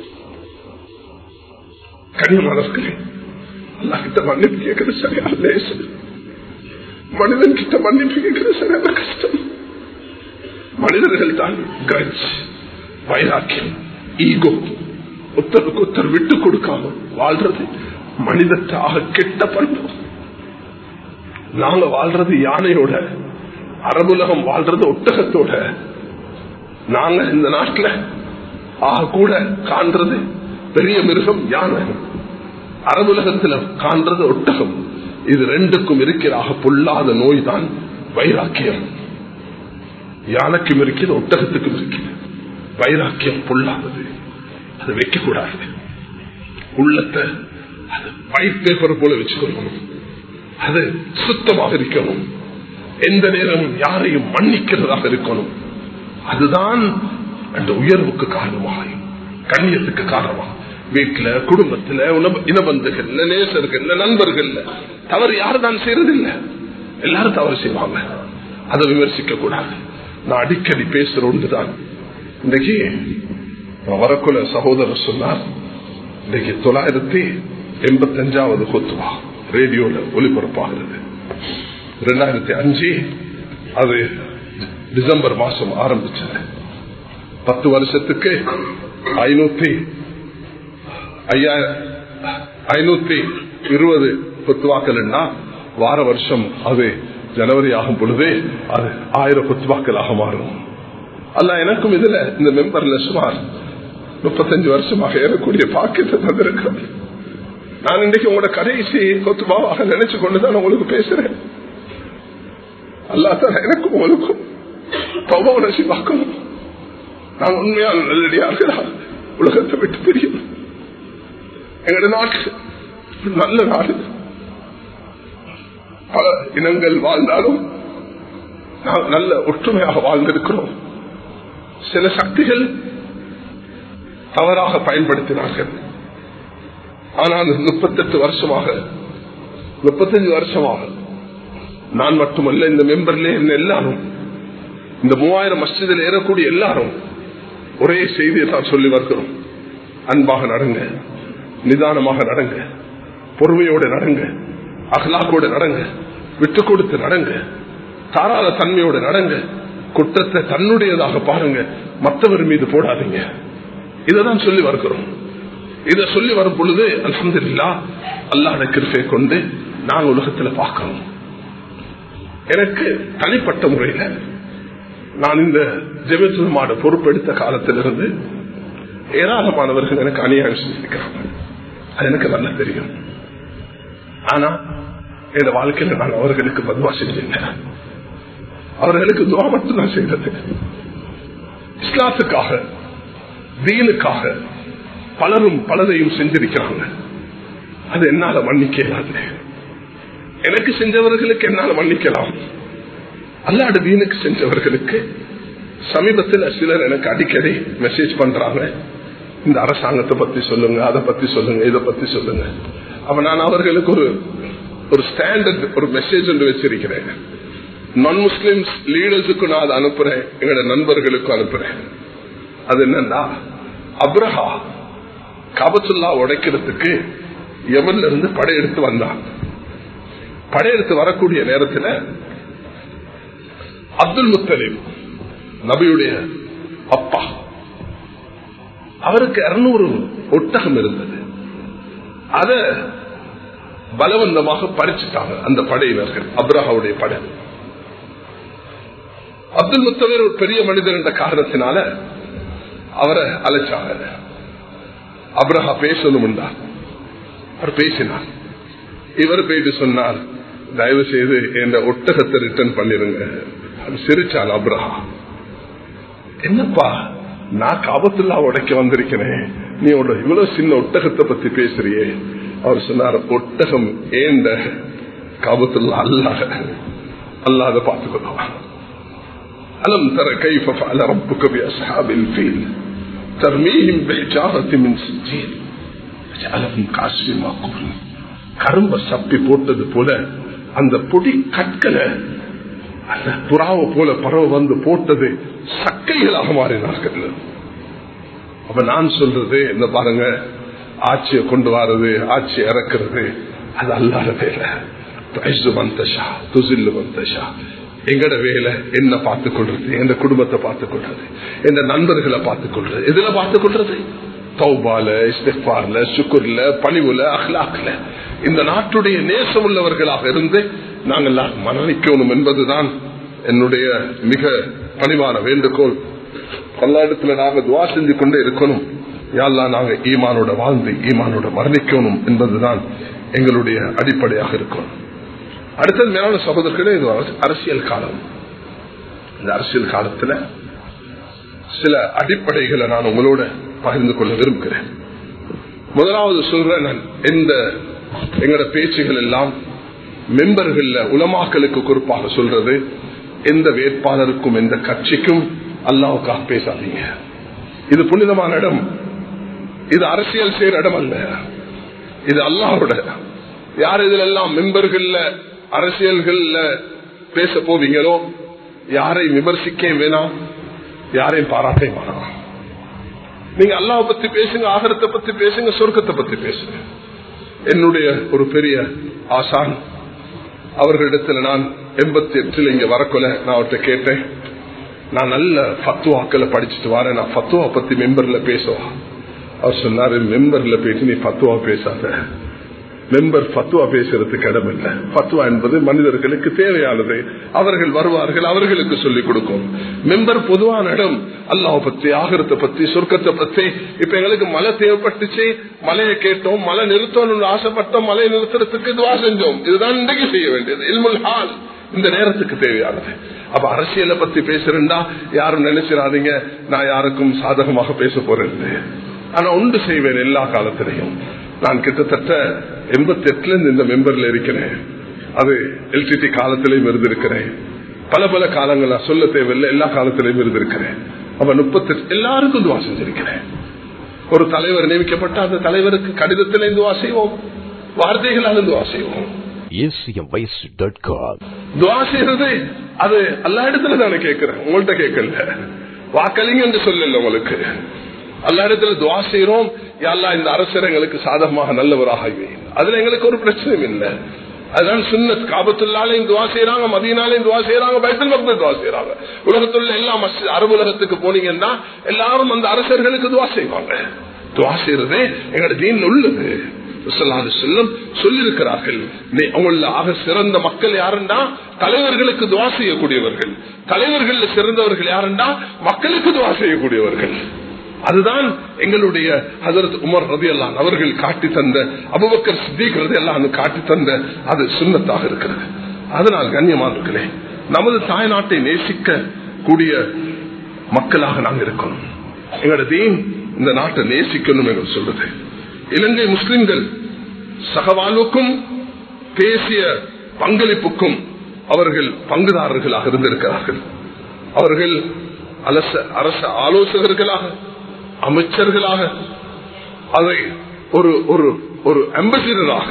கனிமலர்களே அல்லா கிட்ட மன்னிப்பு கேட்கறது சரியான லேசு மனிதன் கிட்ட மன்னிப்பு கேட்கறது சரியான கஷ்டம் மனிதர்கள் தான் கட்ச் வைராக்கியம் ஈகோ ஒத்தருக்கு ஒத்தர் விட்டு கொடுக்காம வாழ்றது மனிதத்தாக கெட்ட பண்பு நாங்க வாழ்றது யானையோட அரபுலகம் வாழ்றது ஒட்டகத்தோட நாங்க இந்த நாட்டுல ஆக கூட காண்றது பெரிய மிருகம் யானை அரபுலகத்துல காண்றது ஒட்டகம் இது ரெண்டுக்கும் இருக்கிறாக பொல்லாத நோய் தான் வைராக்கியம் யானைக்கும் இருக்கிறது ஒட்டகத்துக்கும் இருக்கிறது வைராக்கியம் பொல்லாதது அது வைக்க கூடாது உள்ளத்தை அது ஒயிட் பேப்பர் போல வச்சுக்கணும் அது சுத்தமாக இருக்கணும் எந்த நேரமும் யாரையும் மன்னிக்கிறதாக இருக்கணும் அதுதான் அந்த உயர்வுக்கு காரணமாக கண்ணியத்துக்கு காரணமாக வீட்டுல குடும்பத்துல இனபந்துகள்ல நேசர்கள்ல நண்பர்கள்ல தவறு யாரு தான் செய்யறதில்லை எல்லாரும் தவறு செய்வாங்க அதை விமர்சிக்க கூடாது நான் அடிக்கடி பேசுற ஒன்றுதான் இன்னைக்கு வரக்குல சகோதரர் சொன்னார் இன்னைக்கு தொள்ளாயிரத்தி எண்பத்தி அஞ்சாவது கொத்துவா ரேடியோல ஒளிபரப்பாகிறது ரெண்டாயிரத்தி அஞ்சு அது டிசம்பர் மாசம் ஆரம்பிச்சது பத்து வருஷத்துக்கு ஐநூத்தி ஐநூத்தி இருபது கொத்துவாக்கள்னா வார வருஷம் அது ஜனவரி ஆகும் பொழுது அது ஆயிரம் கொத்துவாக்களாக மாறும் அல்ல எனக்கும் இதுல இந்த மெம்பர்ல சுமார் முப்பத்தஞ்சு வருஷமாக ஏறக்கூடிய பாக்கியத்தை தந்திருக்கிறேன் நான் இன்றைக்கு உங்களோட கடைசி கொத்துபாவாக நினைச்சு கொண்டுதான் உங்களுக்கு பேசுறேன் அல்லாத்தான் எனக்கும் உங்களுக்கும் பவ உணர்ச்சி பார்க்கணும் நான் உண்மையான நல்லடியார்களா உலகத்தை விட்டு பிரியும் எங்களோட நாடு நல்ல நாடு பல இனங்கள் வாழ்ந்தாலும் நாம் நல்ல ஒற்றுமையாக வாழ்ந்திருக்கிறோம் சில சக்திகள் தவறாக பயன்படுத்தினார்கள் ஆனால் முப்பத்தெட்டு வருஷமாக முப்பத்தஞ்சு வருஷமாக நான் மட்டுமல்ல இந்த மெம்பர்ல இருந்த எல்லாரும் இந்த மூவாயிரம் மஸ்ஜிதில் ஏறக்கூடிய எல்லாரும் ஒரே செய்தியை தான் சொல்லி வருகிறோம் அன்பாக நடங்க நிதானமாக நடங்க பொறுமையோடு நடங்க அகலாக்கோடு நடங்க விட்டு கொடுத்து நடங்க தாராள தன்மையோடு நடங்க குற்றத்தை தன்னுடையதாக பாருங்க மற்றவர் மீது போடாதீங்க இதைதான் சொல்லி வருகிறோம் இதை சொல்லி வரும் பொழுது அலமதுல்லா அல்லாத கிருப்பை கொண்டு நான் உலகத்துல பார்க்கணும் எனக்கு தனிப்பட்ட முறையில நான் இந்த ஜெபத்துமாட பொறுப்பெடுத்த காலத்திலிருந்து ஏராளமானவர்கள் எனக்கு அநியாயம் செஞ்சிருக்கிறாங்க அது எனக்கு நல்லா தெரியும் ஆனா என் வாழ்க்கையில நான் அவர்களுக்கு பதுவா செஞ்சேன் அவர்களுக்கு துவா மட்டும் நான் செய்தது இஸ்லாத்துக்காக தீனுக்காக பலரும் பலதையும் செஞ்சிருக்கிறாங்க அது என்னால மன்னிக்க இயலாது எனக்கு செஞ்சவர்களுக்கு என்னால மன்னிக்கலாம் அல்லாடு தீனுக்கு செஞ்சவர்களுக்கு சமீபத்தில் சிலர் எனக்கு அடிக்கடி மெசேஜ் பண்றாங்க இந்த அரசாங்கத்தை பத்தி சொல்லுங்க அதை பத்தி சொல்லுங்க இதை பத்தி சொல்லுங்க அப்ப நான் அவர்களுக்கு ஒரு ஒரு ஸ்டாண்டர்ட் ஒரு மெசேஜ் ஒன்று வச்சிருக்கிறேன் நான் முஸ்லிம்ஸ் லீடர்ஸுக்கு நான் அதை அனுப்புறேன் எங்களோட நண்பர்களுக்கும் அனுப்புறேன் அது என்னன்னா அப்ரஹா காபத்துல்லா உடைக்கிறதுக்கு எவன்ல இருந்து படையெடுத்து வந்தான் படையெடுத்து வரக்கூடிய நேரத்தில் அப்துல் முத்தலீம் நபியுடைய அப்பா அவருக்கு இருநூறு ஒட்டகம் இருந்தது அத பலவந்தமாக பறிச்சுட்டாங்க அந்த படையினர்கள் அப்ரஹாவுடைய படை அப்துல் முத்தலீர் ஒரு பெரிய மனிதர் என்ற காரணத்தினால அவரை அழைச்சாங்க அப்ரஹா பேசணும் அவர் பேசினார் இவர் போயிட்டு சொன்னார் தயவு செய்து என் ஒட்டகத்தை ரிட்டர்ன் பண்ணிருங்க அது சிரிச்சான் அப்ரஹா என்னப்பா நான் காபத்துல்லா உடைக்க வந்திருக்கிறேன் நீ இவ்வளவு சின்ன ஒட்டகத்தை பத்தி பேசுறியே அவர் சொன்னார் ஒட்டகம் ஏண்ட காபத்துல்லா அல்லாஹ் அல்லாஹ் அதை பார்த்துக் கொள்வான் அலம் தர கைஃப ஃபஅல ரப்புக பி அஸ்ஹாபில் ஃபீல் தர்மீஹிம் பிஹிஜாரத்தி மின் சிஜீல் ஜஅலஹும் கஅஸ்ஃபின் மஅகூல் கரும்ப சப்பி போட்டது போல அந்த பொடி கற்களை அந்த புறாவை போல பறவை வந்து போட்டது சக்கைகளாக மாறினார்கள் அப்ப நான் சொல்றது என்ன பாருங்க ஆட்சியை கொண்டு வர்றது ஆட்சி இறக்குறது அது அல்லாத வேலை துஐசு வந்தஷா துசில்லு வந்தஷா எங்கட வேலை என்ன பார்த்துக் கொள்றது எந்த குடும்பத்தை பார்த்துக் கொள்றது எந்த நண்பர்களை பார்த்துக் கொள்றது எதுல பார்த்துக் கொள்றது தௌபால இஸ்திஃபார்ல சுக்குர்ல பணிவுல அஹ்லாக்ல இந்த நாட்டுடைய நேசம் உள்ளவர்களாக இருந்து நாங்கள் மரணிக்கணும் என்பதுதான் என்னுடைய மிக பணிவான வேண்டுகோள் பல்லாயிரத்துல நாங்க துவா செஞ்சு கொண்டே இருக்கணும் யாரெல்லாம் நாங்க ஈமானோட வாழ்ந்து ஈமானோட மரணிக்கணும் என்பதுதான் எங்களுடைய அடிப்படையாக இருக்கும் அடுத்தது மேலான சகோதரர்களே இது அரசியல் காலம் இந்த அரசியல் காலத்துல சில அடிப்படைகளை நான் உங்களோட பகிர்ந்து கொள்ள விரும்புகிறேன் முதலாவது சொல்றேன் நான் எந்த எங்களோட பேச்சுகள் எல்லாம் மெம்பர்கள்ல உலமாக்களுக்கு குறிப்பாக சொல்றது எந்த வேட்பாளருக்கும் எந்த கட்சிக்கும் அல்லாவுக்காக பேசாதீங்க இது புனிதமான இடம் இது அரசியல் செய்யற இடம் அல்ல இது அல்லாவோட யார் இதுல எல்லாம் மெம்பர்கள்ல அரசியல்கள்ல பேச போவீங்களோ யாரையும் விமர்சிக்க வேணாம் யாரையும் பாராட்ட வேணாம் நீங்க அல்லாவை பத்தி பேசுங்க ஆகரத்தை பத்தி பேசுங்க சொர்க்கத்தை பத்தி பேசுங்க என்னுடைய ஒரு பெரிய ஆசான் அவர்களிடத்துல நான் எண்பத்தி எட்டுல இங்க வரக்குள்ள நான் அவர்கிட்ட கேட்டேன் நான் நல்ல பத்துவாக்களை படிச்சுட்டு வரேன் நான் பத்துவா பத்தி மெம்பர்ல பேசுவா அவர் சொன்னாரு மெம்பர்ல பேசி நீ பத்துவா பேசாத மெம்பர் பத்துவா பேசுறதுக்கு இடம் இல்லை பத்துவா என்பது மனிதர்களுக்கு தேவையானது அவர்கள் வருவார்கள் அவர்களுக்கு சொல்லிக் கொடுக்கும் மெம்பர் பொதுவான இடம் அல்லாஹ் பத்தி ஆகரத்தை பத்தி சொர்க்கத்தை பத்தி இப்ப எங்களுக்கு மழை தேவைப்பட்டுச்சு மலையை கேட்டோம் மழை நிறுத்தணும்னு ஆசைப்பட்டோம் மலையை நிறுத்துறதுக்கு துவா செஞ்சோம் இதுதான் இன்றைக்கு செய்ய வேண்டியது இல்முல் ஹால் இந்த நேரத்துக்கு தேவையானது அப்ப அரசியலை பத்தி பேசுறேன்டா யாரும் நினைச்சிடாதீங்க நான் யாருக்கும் சாதகமாக பேச போறேன் ஆனா உண்டு செய்வேன் எல்லா காலத்திலையும் நான் கிட்டத்தட்ட எண்பத்தி எட்டுல இருந்து இந்த மெம்பர்ல இருக்கிறேன் அது எல்டிடி காலத்திலையும் இருந்திருக்கிறேன் பல பல காலங்களா சொல்ல தேவையில்லை எல்லா காலத்திலையும் இருந்திருக்கிறேன் அப்ப முப்பத்தி எல்லாருக்கும் துவா செஞ்சிருக்கிறேன் ஒரு தலைவர் நியமிக்கப்பட்ட அந்த தலைவருக்கு கடிதத்திலே துவா செய்வோம் வார்த்தைகளால் துவா செய்வோம் துவா செய்யறது அது எல்லா இடத்துல தானே கேட்கிறேன் உங்கள்கிட்ட கேட்கல வாக்களிங்க என்று சொல்லல உங்களுக்கு எல்லா இடத்துல துவா செய்யறோம் யாரெல்லாம் இந்த அரசர் எங்களுக்கு சாதகமாக நல்லவராக அதுல எங்களுக்கு ஒரு பிரச்சனையும் இல்லை அதுதான் சுண்ணத் காபத்துள்ளாலையும் துவா செய்யறாங்க மதியனாலையும் துவா செய்யறாங்க பயத்தில் மக்கள் துவா செய்யறாங்க உலகத்துல எல்லா அரபு உலகத்துக்கு போனீங்கன்னா எல்லாரும் அந்த அரசர்களுக்கு துவா செய்வாங்க துவா செய்யறதே எங்களோட தீன் உள்ளது செல்லும் சொல்லியிருக்கிறார்கள் அவங்கள ஆக சிறந்த மக்கள் யாருண்டா தலைவர்களுக்கு துவா செய்யக்கூடியவர்கள் தலைவர்கள் சிறந்தவர்கள் யாருண்டா மக்களுக்கு துவா செய்யக்கூடியவர்கள் அதுதான் எங்களுடைய ஹசரத் உமர் ரதி அல்லான் அவர்கள் காட்டி தந்த அபுபக்கர் சித்திக் ரதி அல்லான் காட்டி தந்த அது சுண்ணத்தாக இருக்கிறது அதனால் கண்ணியமான இருக்கிறேன் நமது தாய்நாட்டை நேசிக்க கூடிய மக்களாக நாங்கள் இருக்கணும் எங்களோட தீன் இந்த நாட்டை நேசிக்கணும் என்று சொல்றது இலங்கை முஸ்லிம்கள் சகவாழ்வுக்கும் பேசிய பங்களிப்புக்கும் அவர்கள் பங்குதாரர்களாக இருந்திருக்கிறார்கள் அவர்கள் அரச அரச ஆலோசகர்களாக அமைச்சர்களாக அதை ஒரு ஒரு ஒரு அம்பசிடராக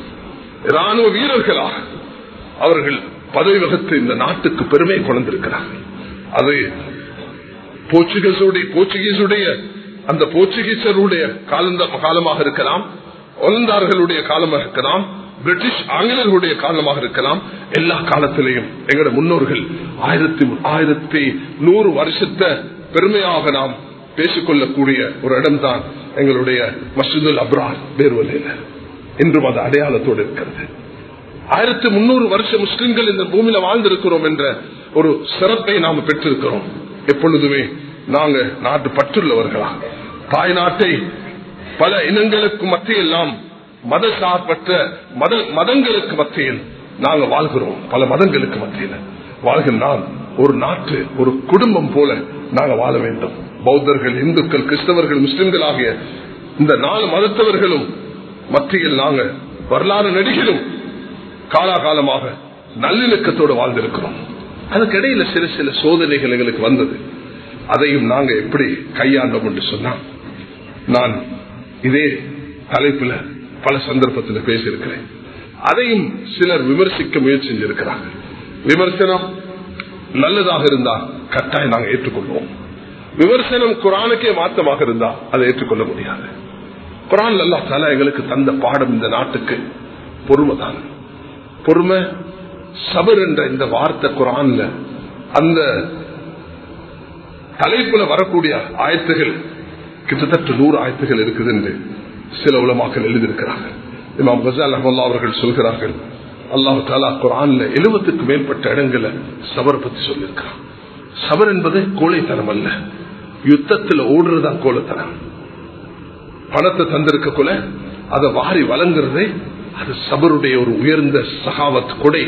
ராணுவ வீரர்களாக அவர்கள் பதவி வகுத்து இந்த நாட்டுக்கு பெருமை கொண்டிருக்கிறார்கள் அதை போர்ச்சுகீசுடைய போர்ச்சுகீசுடைய அந்த போர்ச்சுகீசருடைய காலமாக இருக்கலாம் ஒலந்தார்களுடைய காலமாக இருக்கலாம் பிரிட்டிஷ் ஆங்கிலர்களுடைய காலமாக இருக்கலாம் எல்லா காலத்திலையும் எங்களோட முன்னோர்கள் ஆயிரத்தி ஆயிரத்தி நூறு வருஷத்தை பெருமையாக நாம் பேசிக்கொள்ளக்கூடிய ஒரு இடம்தான் எங்களுடைய மசூதுல் அப்ரார் பேர்வலையில் இன்றும் அது அடையாளத்தோடு இருக்கிறது ஆயிரத்தி முன்னூறு வருஷம் முஸ்லிம்கள் இந்த பூமியில வாழ்ந்திருக்கிறோம் என்ற ஒரு சிறப்பை நாம் பெற்றிருக்கிறோம் எப்பொழுதுமே நாங்க நாட்டு பற்றுள்ளவர்களா தாய் நாட்டை பல இனங்களுக்கு மத்தியில் நாம் மத சார்பற்ற மத மதங்களுக்கு மத்தியில் நாங்க வாழ்கிறோம் பல மதங்களுக்கு மத்தியில் வாழ்கின்றால் ஒரு நாட்டு ஒரு குடும்பம் போல நாங்க வாழ வேண்டும் பௌத்தர்கள் இந்துக்கள் கிறிஸ்தவர்கள் முஸ்லிம்கள் ஆகிய இந்த நாலு மதத்தவர்களும் மத்தியில் நாங்க வரலாறு நடிகளும் காலாகாலமாக நல்லிணக்கத்தோடு வாழ்ந்திருக்கிறோம் அதுக்கிடையில சில சில சோதனைகள் எங்களுக்கு வந்தது அதையும் நாங்க எப்படி கையாண்டோம் என்று சொன்னா நான் இதே தலைப்புல பல சந்தர்ப்பத்தில் பேசியிருக்கிறேன் அதையும் சிலர் விமர்சிக்க முயற்சி செஞ்சிருக்கிறார்கள் விமர்சனம் நல்லதாக இருந்தா கட்டாயம் நாங்கள் ஏற்றுக்கொள்வோம் விமர்சனம் குரானுக்கே மாற்றமாக இருந்தா அதை ஏற்றுக்கொள்ள முடியாது குரான் அல்லா தாலா எங்களுக்கு தந்த பாடம் இந்த நாட்டுக்கு பொறுமை தான் பொறுமை சபர் என்ற இந்த வார்த்தை குரான்ல அந்த தலைப்புல வரக்கூடிய ஆயத்துகள் கிட்டத்தட்ட நூறு ஆயத்துகள் இருக்குது என்று சில உலமாக்கள் எழுதியிருக்கிறார்கள் இமாம் கசால் அஹமல்லா அவர்கள் சொல்கிறார்கள் அல்லாஹு தாலா குரான்ல எழுபத்துக்கு மேற்பட்ட இடங்களை சபர் பத்தி சொல்லியிருக்கிறான் சபர் என்பது கோழைத்தனம் அல்ல யுத்தத்தில் ஓடுறதுதான் கோழைத்தனம் பணத்தை தந்திருக்க கொல அதை வாரி வழங்குறதே அது சபருடைய ஒரு உயர்ந்த சகாவத் கொடை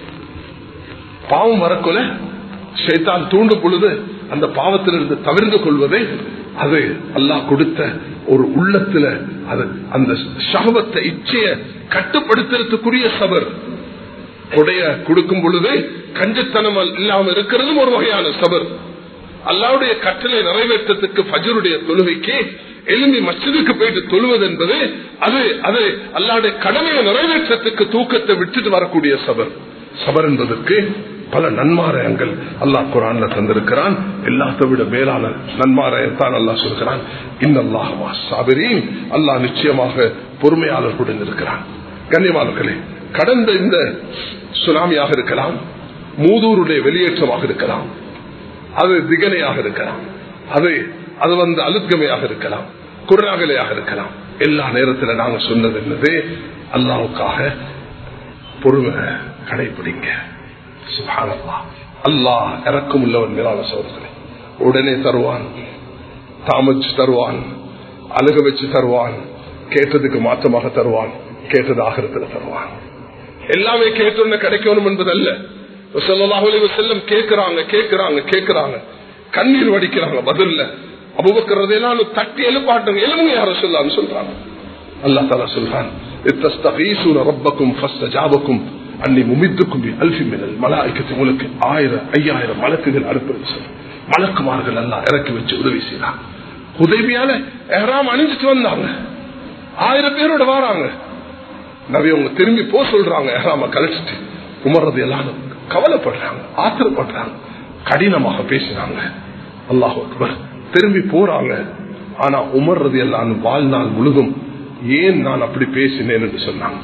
பாவம் வரக்கொல ஷைத்தான் தூண்டும் பொழுது அந்த பாவத்திலிருந்து தவிர்ந்து கொள்வதே அது அல்லாஹ் கொடுத்த ஒரு உள்ளத்துல அது அந்த சகவத்தை இச்சைய கட்டுப்படுத்துறதுக்குரிய சபர் கொடைய கொடுக்கும் பொழுது கஞ்சத்தனம் இல்லாம இருக்கிறதும் ஒரு வகையான சபர் அல்லாவுடைய கட்டளை நிறைவேற்றத்துக்கு பஜருடைய தொழுகைக்கு எழும்பி மச்சதுக்கு போயிட்டு தொழுவது என்பது அது அது அல்லாவுடைய கடமையை நிறைவேற்றத்துக்கு தூக்கத்தை விட்டுட்டு வரக்கூடிய சபர் சபர் என்பதற்கு பல நன்மாராயங்கள் அல்லாஹ் குரான்ல தந்திருக்கிறான் எல்லாத்தை விட மேலான நன்மாராயத்தான் அல்லாஹ் சொல்கிறான் இன்னல்லாஹவா சாபரீன் அல்லாஹ் நிச்சயமாக பொறுமையாளர்களுடன் இருக்கிறான் கண்ணியமானர்களே கடந்த இந்த சுனாமியாக இருக்கலாம் மூதூருடைய வெளியேற்றமாக இருக்கலாம் அது திகனையாக இருக்கலாம் அது அது வந்து அலுத்கமையாக இருக்கலாம் குராகலையாக இருக்கலாம் எல்லா நேரத்தில் நாங்க சொன்னது என்னது அல்லாவுக்காக பொறுமை கடைபிடிங்க அல்லாஹ் இறக்கம் உள்ளவன் மேலான சோதனை உடனே தருவான் தாமச்சு தருவான் அழுக வச்சு தருவான் கேட்டதுக்கு மாற்றமாக தருவான் கேட்டது ஆகிறதுல தருவான் எல்லாமே கேட்டோன்னு கிடைக்கணும் என்பதல்ல செல்லம் கேட்கிறாங்க கேட்கிறாங்க கேட்கிறாங்க கண்ணீர் வடிக்கிறாங்க பதில்ல அபுபக்கிறதையெல்லாம் தட்டி எழுப்பாட்டுங்க எலும்புங்க யார சொல்லான்னு சொல்றாங்க அல்லா தாலா சொல்றான் ரப்பக்கும் ஜாபக்கும் அன்னி முமித்துக்கும் அல்பி மினல் மலாய்க்கத்தை உங்களுக்கு ஆயிரம் ஐயாயிரம் மலக்குகள் அனுப்புறது சொல்லு மலக்குமார்கள் எல்லாம் இறக்கி வச்சு உதவி செய்யறாங்க உதவியால யாராம் அணிஞ்சிட்டு வந்தாங்க ஆயிரம் பேரோட வராங்க நவி அவங்க திரும்பி போ சொல்றாங்க யாராம கழிச்சிட்டு உமர்றது எல்லாரும் கவலைப்படுறாங்க ஆத்திரப்படுறாங்க கடினமாக பேசினாங்க அல்லாஹ் அக்பர் திரும்பி போறாங்க ஆனா உமர்றது எல்லாம் வாழ்நாள் முழுதும் ஏன் நான் அப்படி பேசினேன் என்று சொன்னாங்க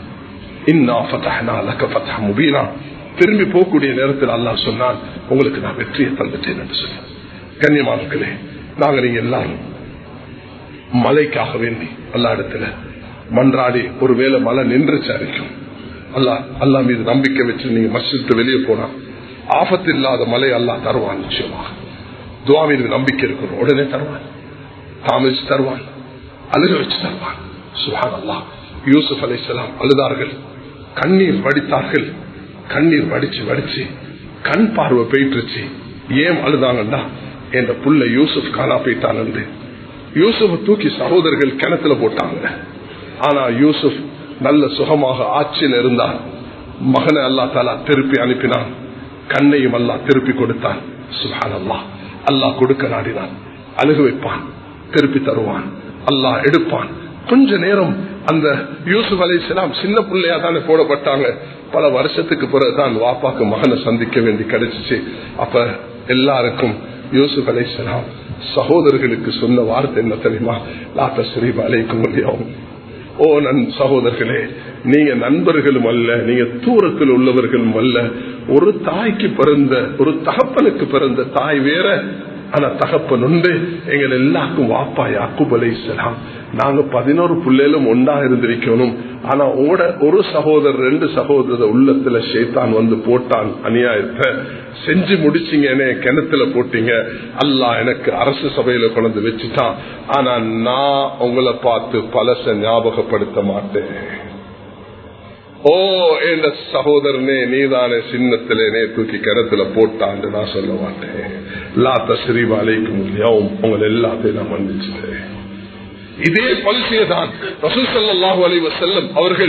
திரும்பி போகக்கூடிய நேரத்தில் அல்லாஹ் சொன்னான் உங்களுக்கு நான் வெற்றியை தந்துட்டேன் என்று சொன்னேன் கண்ணியமானங்களே நாங்க நீங்க எல்லாரும் மலைக்காக வேண்டி அல்லா இடத்துல மன்றாடி ஒருவேளை மழை நின்றுச்சு அரைக்கும் அல்லா அல்லா மீது நம்பிக்கை வச்சு நீங்க மசித்து வெளியே போனா ஆபத்து இல்லாத மலை அல்லா தருவான் நிச்சயமாக துவா மீது நம்பிக்கை இருக்கணும் உடனே தருவான் தாமிச்சு தருவான் அழுக வச்சு தருவான் சுஹான் அல்லா யூசுப் அலைசலாம் அழுதார்கள் கண்ணீர் வடித்தார்கள் கண்ணீர் வடிச்சு வடிச்சு கண் பார்வை போயிட்டுருச்சு ஏன் அழுதாங்கன்னா என்ற புள்ள யூசுப் காணா போயிட்டான் யூசுப் தூக்கி சகோதரர்கள் கிணத்துல போட்டாங்க ஆனா யூசுப் நல்ல சுகமாக ஆட்சியில் இருந்தான் மகனை அல்லா தாலா திருப்பி அனுப்பினான் கண்ணையும் அல்லா திருப்பி கொடுத்தான் சுஹான் அல்லா அல்லாஹ் கொடுக்க நாடினான் அழுக வைப்பான் திருப்பி தருவான் அல்லாஹ் எடுப்பான் கொஞ்ச நேரம் அந்த யூசுப் அலி இஸ்லாம் சின்ன பிள்ளையா தானே போடப்பட்டாங்க பல வருஷத்துக்கு பிறகுதான் வாப்பாக்கு மகனை சந்திக்க வேண்டி கிடைச்சிச்சு அப்ப எல்லாருக்கும் யூசுப் அலி இஸ்லாம் சகோதரர்களுக்கு சொன்ன வார்த்தை என்ன தெரியுமா லாத்த ஸ்ரீப் அலைக்கும் முடியும் ஓ நன் சகோதரர்களே நீங்க நண்பர்களும் அல்ல நீங்க தூரத்தில் உள்ளவர்களும் அல்ல ஒரு தாய்க்கு பிறந்த ஒரு தகப்பனுக்கு பிறந்த தாய் வேற ஆனா தகப்பன் உண்டு எங்கள் எல்லாருக்கும் வாப்பா யாக்குப் அலை இஸ்லாம் நாங்க பதினோரு பிள்ளைகளும் ஒன்னா இருந்திருக்கணும் ஆனா ஓட ஒரு சகோதரர் ரெண்டு சகோதர உள்ளத்துல சேத்தான் வந்து போட்டான் அநியாயத்தை செஞ்சு முடிச்சீங்கன்னு கிணத்துல போட்டீங்க அல்லா எனக்கு அரசு சபையில கொண்டு வச்சுட்டான் ஆனா நான் உங்களை பார்த்து பலச ஞாபகப்படுத்த மாட்டேன் ஓ என்ற சகோதரனே நீதானே சின்னத்திலே தூக்கி கிணத்துல போட்டான்னு நான் சொல்ல மாட்டேன் லாத்த ஸ்ரீபாலைக்கு முடியும் உங்களை எல்லாத்தையும் நான் மன்னிச்சுட்டேன் இதே பாலிசியை தான் ரசூசல்லாஹு அலைவ செல்லம் அவர்கள்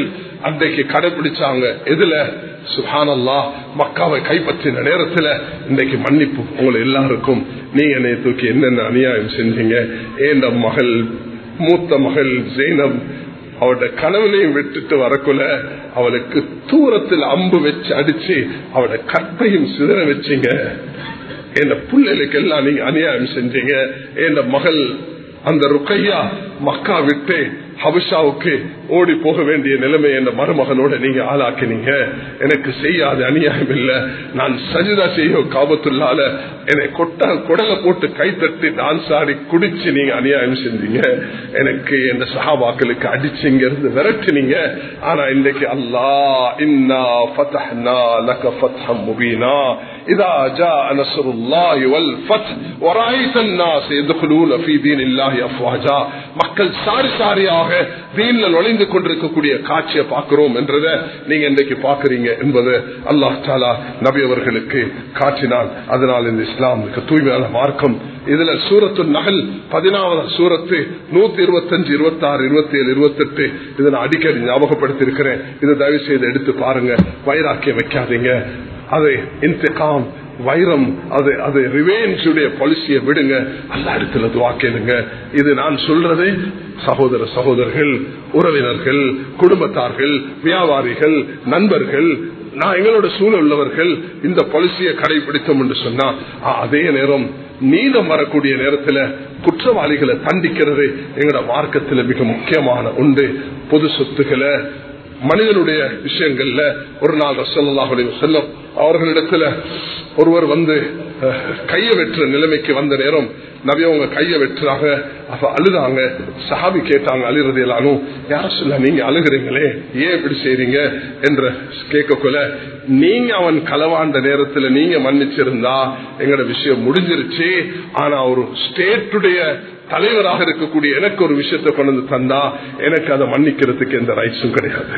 அன்றைக்கு கடைபிடிச்சாங்க எதுல சுஹானல்லா மக்காவை கைப்பற்றின நேரத்துல இன்றைக்கு மன்னிப்பு உங்களை எல்லாருக்கும் நீங்க என்னை தூக்கி என்னென்ன அநியாயம் செஞ்சீங்க ஏண்ட மகள் மூத்த மகள் ஜெயினம் அவட கனவுலையும் விட்டுட்டு வரக்குள்ள அவளுக்கு தூரத்தில் அம்பு வச்சு அடிச்சு அவட கற்பையும் சிதற வச்சீங்க என் பிள்ளைகளுக்கு எல்லாம் நீங்க அநியாயம் செஞ்சீங்க என் மகள் அந்த ருக்கையா மக்கா விட்டு ஹபிஷாவுக்கு ஓடி போக வேண்டிய நிலைமை என் மருமகனோட நீங்க ஆளாக்கினீங்க எனக்கு செய்யாத அநியாயம் இல்ல நான் சஜிதா செய்ய காபத்துள்ளால என்னை கொட்ட குடலை போட்டு கைத்தட்டி டான்ஸ் ஆடி குடிச்சு நீங்க அநியாயம் செஞ்சீங்க எனக்கு என் சகாபாக்களுக்கு அடிச்சுங்க இருந்து விரட்டினீங்க ஆனா இன்னைக்கு அல்லா இன்னா ஃபதஹ்னா லக ஃபத்ஹம் முபீனா இதா ஜா நஸ்ருல்லாஹி வல் ஃபத் வராய்த الناس يدخلون في دين الله افواجا மக்கள் சாரி சாரியாக தீன்ல நுழைந்து கொண்டிருக்கக்கூடிய காட்சியை பார்க்கிறோம் என்றத நீங்க இன்றைக்கு பாக்குறீங்க என்பது அல்லாஹ் தாலா நபி அவர்களுக்கு காட்டினான் அதனால் இந்த இஸ்லாமுக்கு தூய்மையான மார்க்கம் இதுல சூரத்து நகல் பதினாவது சூரத்து நூத்தி இருபத்தி அஞ்சு இருபத்தி ஆறு இருபத்தி ஏழு இருபத்தி எட்டு இதை நான் அடிக்கடி ஞாபகப்படுத்தி இருக்கிறேன் இதை தயவு செய்து எடுத்து பாருங்க வைராக்கியம் வைக்காதீங்க அதை இன்திகாம் வைரம் அது அது ரிவேஞ்சுடைய பாலிசியை விடுங்க அல்ல இடத்துல துவாக்கேனுங்க இது நான் சொல்றது சகோதர சகோதரர்கள் உறவினர்கள் குடும்பத்தார்கள் வியாபாரிகள் நண்பர்கள் நான் எங்களோட சூழல் உள்ளவர்கள் இந்த பாலிசியை கடைபிடித்தோம் என்று சொன்னா அதே நேரம் நீதம் வரக்கூடிய நேரத்துல குற்றவாளிகளை தண்டிக்கிறது எங்களோட மார்க்கத்தில் மிக முக்கியமான உண்டு பொது சொத்துக்களை மனிதனுடைய விஷயங்கள்ல ஒரு நாள் ரசல்லாஹுடைய செல்லம் அவர்களிடத்துல ஒருவர் வந்து கைய வெற்ற நிலைமைக்கு வந்த நேரம் நபி அவங்க கைய வெட்டுறாங்க அப்ப அழுதாங்க சஹாபி கேட்டாங்க அழுகிறது எல்லாரும் யார சொல்ல நீங்க அழுகிறீங்களே ஏன் இப்படி செய்றீங்க என்ற கேட்கக்குள்ள நீங்க அவன் களவாண்ட நேரத்துல நீங்க மன்னிச்சிருந்தா எங்கட விஷயம் முடிஞ்சிருச்சு ஆனா ஒரு ஸ்டேட்டுடைய தலைவராக இருக்கக்கூடிய எனக்கு ஒரு விஷயத்தை கொண்டு வந்து தந்தா எனக்கு அதை மன்னிக்கிறதுக்கு எந்த ரைட்ஸும் கிடையாது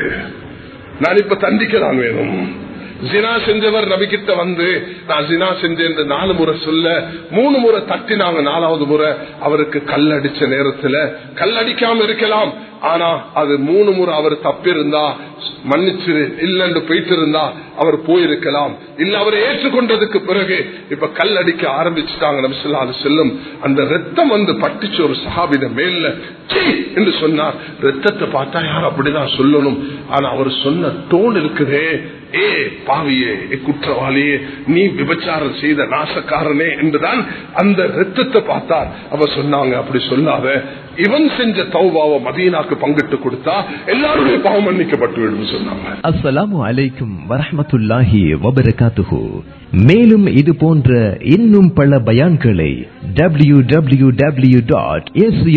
நான் இப்ப தண்டிக்கதான் வேணும் ஜினா செஞ்சவர் நபிக்கிட்ட வந்து நான் ஜினா செஞ்சேன் நாலு முறை சொல்ல மூணு முறை தட்டினாங்க நாலாவது முறை அவருக்கு கல்லடிச்ச நேரத்துல கல்லடிக்காம இருக்கலாம் ஆனா அது மூணு முறை அவர் தப்பிருந்தா மன்னிச்சிரு இல்லன்னு போயிட்டு இருந்தா அவர் போயிருக்கலாம் இல்ல அவர் ஏற்றுக்கொண்டதுக்கு பிறகு இப்ப கல் அடிக்க ஆரம்பிச்சுட்டாங்க நம்ம சொல்லாது செல்லும் அந்த ரத்தம் வந்து பட்டுச்சு ஒரு சஹாபின மேல என்று சொன்னார் ரத்தத்தை பார்த்தா யார் அப்படிதான் சொல்லணும் ஆனா அவர் சொன்ன டோன் இருக்குதே ஏ பாவியே குற்றவாளியே நீ விபச்சாரம் செய்த நாசக்காரனே என்றுதான் அந்த ரத்தத்தை பார்த்தார் அவ சொன்னாங்க அப்படி சொல்லாத இவன் செஞ்ச தௌபாவை மதீனாக்கு பங்கிட்டு கொடுத்தா எல்லாருடைய பாவம் மன்னிக்கப்பட்டு விடும் சொன்னாங்க அஸ்ஸலாமு அலைக்கும் வரஹமத்துல்லாஹி வபரகாத்துஹு மேலும் இது போன்ற இன்னும் பல பயான்களை W W W dot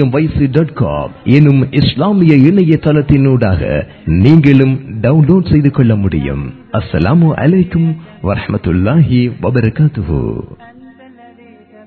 dot com எனும் இஸ்லாமிய இணையதளத்தினூடாக நீங்களும் டவுன்லோட் செய்து கொள்ள முடியும் அஸ்ஸலாமு அலைக்கும் வரஹமத்துல்லாஹி வபரகாத்துஹு